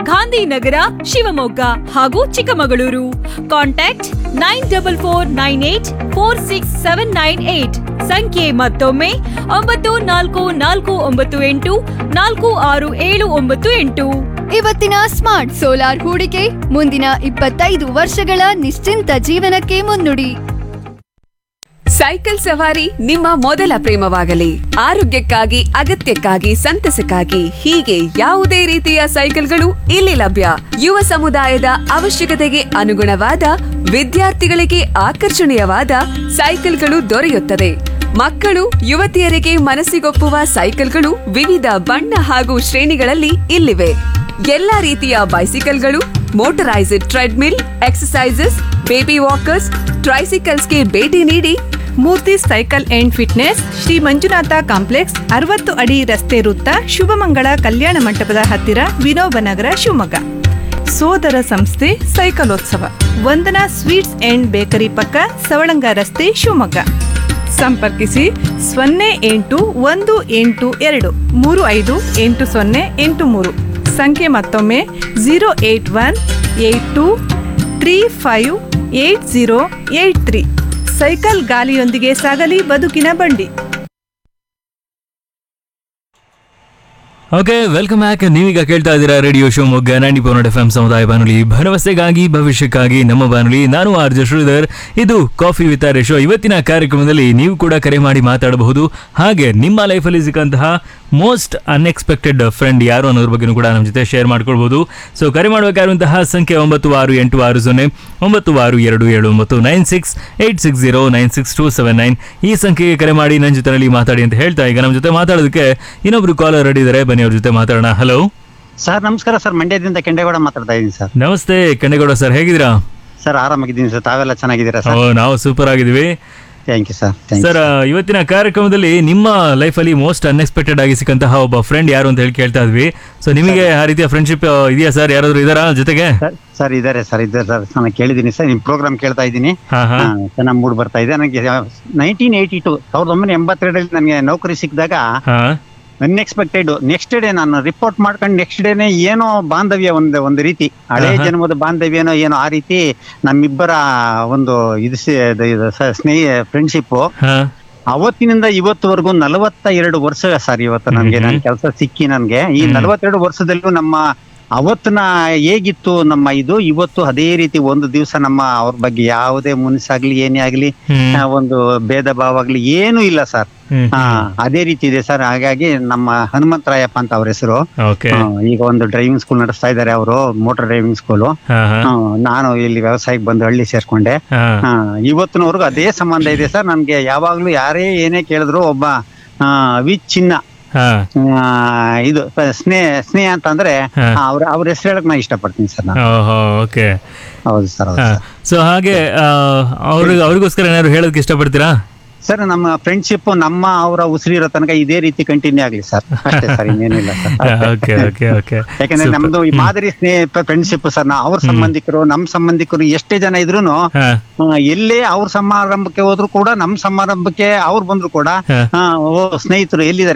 ಗಾಂಧಿನಗರ ಶಿವಮೊಗ್ಗ ಹಾಗೂ Chikkamagaluru contact nine double four nine eight four six seven nine eight ಸಂಖ್ಯೆ ಮತ್ತೊಮ್ಮೆ ಒಂಬತ್ತು ನಾಲ್ಕು ನಾಲ್ಕು ಒಂಬತ್ತು ಎಂಟು ನಾಲ್ಕು ಆರು ಏಳು ಒಂಬತ್ತು ಎಂಟು ಇವತ್ತಿನ ಸ್ಮಾರ್ಟ್ ಸೋಲಾರ್ ಹೂಡಿಕೆ ಮುಂದಿನ ಇಪ್ಪತ್ತೈದು ವರ್ಷಗಳ ನಿಶ್ಚಿಂತ ಜೀವನಕ್ಕೆ ಮುನ್ನುಡಿ ಸೈಕಲ್ ಸವಾರಿ ನಿಮ್ಮ ಮೊದಲ ಪ್ರೇಮವಾಗಲಿ ಆರೋಗ್ಯಕ್ಕಾಗಿ ಅಗತ್ಯಕ್ಕಾಗಿ ಸಂತಸಕ್ಕಾಗಿ ಹೀಗೆ ಯಾವುದೇ ರೀತಿಯ ಸೈಕಲ್ಗಳು ಇಲ್ಲಿ ಲಭ್ಯ ಯುವ ಸಮುದಾಯದ ಅವಶ್ಯಕತೆಗೆ ಅನುಗುಣವಾದ ವಿದ್ಯಾರ್ಥಿಗಳಿಗೆ ಆಕರ್ಷಣೀಯವಾದ ಸೈಕಲ್ಗಳು ದೊರೆಯುತ್ತದೆ ಮಕ್ಕಳು ಯುವತಿಯರಿಗೆ ಮನಸ್ಸಿಗೊಪ್ಪುವ ಸೈಕಲ್ಗಳು ವಿವಿಧ ಬಣ್ಣ ಹಾಗೂ ಶ್ರೇಣಿಗಳಲ್ಲಿ ಇಲ್ಲಿವೆ ಎಲ್ಲಾ ರೀತಿಯ ಬೈಸಿಕಲ್ಗಳು ಮೋಟರೈಸ್ಡ್ ಟ್ರೆಡ್ಮಿಲ್ ಎಕ್ಸಸೈಸಸ್ ಬೇಬಿ ವಾಕರ್ಸ್ ಟ್ರೈಸಿಕಲ್ಸ್ಗೆ ಭೇಟಿ ನೀಡಿ Murthy cycle and fitness Shri Manjunatha complex ಅರವತ್ತು ಅಡಿ ರಸ್ತೆ ವೃತ್ತ ಶುಭಮಂಗಳ ಕಲ್ಯಾಣ ಮಂಟಪದ ಹತ್ತಿರ ವಿನೋಬನಗರ ಶಿವಮೊಗ್ಗ ಸೋದರ ಸಂಸ್ಥೆ ಸೈಕಲೋತ್ಸವ ವಂದನಾ ಸ್ವೀಟ್ಸ್ ಅಂಡ್ ಬೇಕರಿ ಪಕ್ಕ ಸವಳಂಗ ರಸ್ತೆ ಶಿವಮೊಗ್ಗ ಸಂಪರ್ಕಿಸಿ ಸೊನ್ನೆ ಎಂಟು ಒಂದು ಎಂಟು ಎರಡು ಮೂರು ಐದು ಎಂಟು ಸೊನ್ನೆ ಎಂಟು ಮೂರು ಸಂಖ್ಯೆ ಮತ್ತೊಮ್ಮೆ zero eight one eight two three five eight zero eight three cycle ಗಾಲಿಯೊಂದಿಗೆ ಸಾಗಲಿ ಬದುಕಿನ ಬಂಡಿ ಓಕೆ ವೆಲ್ಕಮ್ ಬ್ಯಾಕ್ ನೀವೀಗ ಕೇಳ್ತಾ ಇದ್ದೀರಾ radio Shivamogga ninety point eight F M ಸಮುದಾಯ ಬಾನುಲಿ ಭರವಸೆಗಾಗಿ ಭವಿಷ್ಯಕ್ಕಾಗಿ ನಮ್ಮ ಬಾನುಲಿ ನಾನು ಆರ್ ಜೆ ಶ್ರೀಧರ್ ಇದು ಕಾಫಿ ವಿತ್ ಆರ್ ಶೋ ಇವತ್ತಿನ ಕಾರ್ಯಕ್ರಮದಲ್ಲಿ ನೀವು ಕೂಡ ಕರೆ ಮಾಡಿ ಮಾತಾಡಬಹುದು ಹಾಗೆ ನಿಮ್ಮ ಲೈಫಲ್ಲಿ ಸಿಕ್ಕಂತಹ ಮೋಸ್ಟ್ ಅನ್ಎಕ್ಸ್ಪೆಕ್ಟೆಡ್ ಫ್ರೆಂಡ್ ಯಾರು ಅನ್ನೋದ್ರ ಬಗ್ಗೆ ಕೂಡ ನಮ್ಮ ಜೊತೆ ಶೇರ್ ಮಾಡ್ಕೊಳ್ಬಹುದು ಸೊ ಕರೆ ಮಾಡಬೇಕಾಗಿರುವಂತಹ ಸಂಖ್ಯೆ ಒಂಬತ್ತು ಆರು ಎಂಟು ಆರು ಸೊನ್ನೆ ಒಂಬತ್ತು ಆರು ಎರಡು ಏಳು ಒಂಬತ್ತು nine six eight six zero nine six two seven nine ಈ ಸಂಖ್ಯೆಗೆ ಕರೆ ಮಾಡಿ ನನ್ನ ಜೊತೆನಲ್ಲಿ ಮಾತಾಡಿ ಅಂತ ಹೇಳ್ತಾ ಈಗ ನಮ್ಮ ಜೊತೆ ಮಾತಾಡೋದಕ್ಕೆ ಇನ್ನೊಬ್ರು ಕಾಲರ್ ರೆಡಿ ಇದ್ದಾರೆ ಬನ್ನಿ ಅವ್ರ ಜೊತೆ ಮಾತಾಡೋಣ ಹಲೋ ಸರ್ ನಮಸ್ಕಾರ ಸರ್ ಮಂಡ್ಯದಿಂದ ಕೆಂಡೇಗೌಡ ಮಾತಾಡ್ತಾ ಇದ್ದೀನಿ ಸರ್ ನಮಸ್ತೆ ಕಣ್ಣೇಗೌಡ ಸರ್ ಹೇಗಿದ್ದೀರಾ ಸರ್ ಆರಾಮಾಗಿದ್ದೀನಿ ಸರ್ ತಾವೆಲ್ಲ ಚೆನ್ನಾಗಿದ್ದೀರಾ ಸರ್ ಓ ನಾವು ಸೂಪರ್ ಆಗಿದ್ದೀವಿ ಥ್ಯಾಂಕ್ ಯು ಸರ್ ಸರ್ ಇವತ್ತಿನ ಕಾರ್ಯಕ್ರಮದಲ್ಲಿ ನಿಮ್ಮ ಲೈಫಲ್ಲಿ ಮೋಸ್ಟ್ ಅನ್ಎಕ್ಸ್ಪೆಕ್ಟೆಡ್ ಆಗಿ ಸಿಕ್ಕಂತಹ ಒಬ್ಬ ಫ್ರೆಂಡ್ ಯಾರು ಅಂತ ಹೇಳಿ ಕೇಳ್ತಾ ಇದ್ವಿ ಸೊ ನಿಮಗೆ ಆ ರೀತಿಯ ಫ್ರೆಂಡ್ಶಿಪ್ ಇದೆಯಾ ಸರ್ ಯಾರಾದ್ರೂ ಇದಾರಾ ಜೊತೆಗೆ ಸರ್ ಇದ್ದಾರೆ ಸರ್ ಇದ್ದಾರೆ ಸರ್ ನಾನು ಕೇಳಿದ್ದೀನಿ ಸರ್ ನಿಮ್ಮ ಪ್ರೋಗ್ರಾಮ್ ಕೇಳ್ತಾ ಇದ್ದೀನಿ ಹಾ, ಹಾ. ಚೆನ್ನಾಗಿ ಮೂಡ್ ಬರ್ತಾ ಇದೆ ನನಗೆ ನೈನ್ಟೀನ್ ಏಯ್ಟಿ ಟು ಸಾವಿರದ ಒಂಬೈನೂರ ಎಂಬತ್ತೆರಡರಲ್ಲಿ ನನಗೆ ನೌಕರಿ ಸಿಕ್ಕಿದಾಗ ಹಾ ಅನ್ಎಕ್ಸ್ಪೆಕ್ಟೆಡ್ ನೆಕ್ಸ್ಟ್ ಡೇ ನಾನು ರಿಪೋರ್ಟ್ ಮಾಡ್ಕೊಂಡು ನೆಕ್ಸ್ಟ್ ಡೇನೆ ಏನೋ ಬಾಂಧವ್ಯ ಒಂದು ಒಂದು ರೀತಿ ಹಳೆ ಆಹಾ. ಜನ್ಮದ ಬಾಂಧವ್ಯನೋ ಏನೋ ಆ ರೀತಿ ನಮ್ಮಿಬ್ಬರ ಒಂದು ಇದು ಸಿ- ಇದು- ಇದು ಸ- ಸ್ನೇಹ ಫ್ರೆಂಡ್ಶಿಪ್ ಹಾ ಅವತ್ತಿನಿಂದ ಇವತ್ತುವರೆಗೂ ನಲವತ್ತ ಎರಡು ವರ್ಷ ಸರ್ ಇವತ್ತು ನನ್ಗೆ ನನ್ನ ಕೆಲಸ ಸಿಕ್ಕಿ ನನ್ಗೆ ಈ ನಲವತ್ತೆರಡು ವರ್ಷದಲ್ಲೂ ನಮ್ಮ ಅವತ್ತಿನ ಹೇಗಿತ್ತು ನಮ್ಮ ಇದು ಇವತ್ತು ಅದೇ ರೀತಿ ಒಂದು ದಿವಸ ನಮ್ಮ ಅವ್ರ ಬಗ್ಗೆ ಯಾವುದೇ ಮುನ್ಸಾಗ್ಲಿ ಏನೇ ಆಗ್ಲಿ ಆ, ಒಂದು ಭೇದ ಭಾವ ಆಗ್ಲಿ ಏನು ಇಲ್ಲ ಸರ್ ಹ್ಮ್. ಹಾ ಅದೇ ರೀತಿ ಇದೆ ಸರ್ ಹಾಗಾಗಿ ನಮ್ಮ ಹನುಮಂತರಾಯಪ್ಪ ಅಂತ ಅವ್ರ ಹೆಸರು ಓಕೆ ಈಗ ಒಂದು ಡ್ರೈವಿಂಗ್ ಸ್ಕೂಲ್ ನಡೆಸ್ತಾ ಇದ್ದಾರೆ ಅವರು ಮೋಟರ್ ಡ್ರೈವಿಂಗ್ ಸ್ಕೂಲು ಹಾ ಹಾ ನಾನು ಇಲ್ಲಿ ವ್ಯವಸಾಯಕ್ಕೆ ಬಂದು ಹಳ್ಳಿ ಸೇರ್ಕೊಂಡೆ ಹಾ ಹಾ, ಇವತ್ತಿನವರೆಗೂ ಅದೇ ಸಂಬಂಧ ಇದೆ ಸರ್ ನನ್ಗೆ ಯಾವಾಗ್ಲೂ ಯಾರೇ ಏನೇ ಕೇಳಿದ್ರು ಒಬ್ಬ ಆ, ವಿ ಚಿನ್ನ ಹಾ ಆ, ಇದು ಪ- ಸ್ನೇಹ ಸ್ನೇಹ ಅಂತಂದ್ರೆ ಹಾ. ಅವ್ರ ಅವ್ರ ಹೆಸರು ಹೇಳಕ್ ನಾ ಇಷ್ಟಪಡ್ತೀನಿ ಸರ್ ನಾನು ಓಹೋ ಓಕೆ ಹೌದು ಸರ್ ಹೌದು ಸರ್ ಸೊ ಹಾಗೆ ಆ, ಅವ್ರಿಗೆ ಅವ್ರಿಗೋಸ್ಕರ ಏನಾದ್ರು ಹೇಳೋದಕ್ಕೆ ಇಷ್ಟಪಡ್ತೀರಾ ಸರ್ ನಮ್ಮ ಫ್ರೆಂಡ್ಶಿಪ್ ನಮ್ಮ ಅವರ ಉಸಿರಿರೋ ತನಕ ಇದೇ ರೀತಿ ಕಂಟಿನ್ಯೂ ಆಗ್ಲಿ ಸರ್ ಅಷ್ಟೇ ಸರ್ ಇನ್ನೇನಿಲ್ಲ ಸರ್ ಓಕೆ ಓಕೆ ಓಕೆ ಯಾಕಂದ್ರೆ ನಮ್ದು ಈ ಮಾದರಿ ಸ್ನೇಹ ಫ್ರೆಂಡ್ಶಿಪ್ ಸರ್ ನಾ ಅವ್ರ ಸಂಬಂಧಿಕರು ನಮ್ ಸಂಬಂಧಿಕರು ಎಷ್ಟೇ ಜನ ಇದ್ರೂನು ಹಾ ಆ, ಎಲ್ಲೇ ಅವ್ರ ಸಮಾರಂಭಕ್ಕೆ ಹೋದ್ರು ಕೂಡ ನಮ್ ಸಮಾರಂಭಕ್ಕೆ ಅವ್ರು ಬಂದ್ರು ಕೂಡ ಹಾ. ಆ, ಓ ಸ್ನೇಹಿತರು ಎಲ್ಲಿದ್ದಾರೆ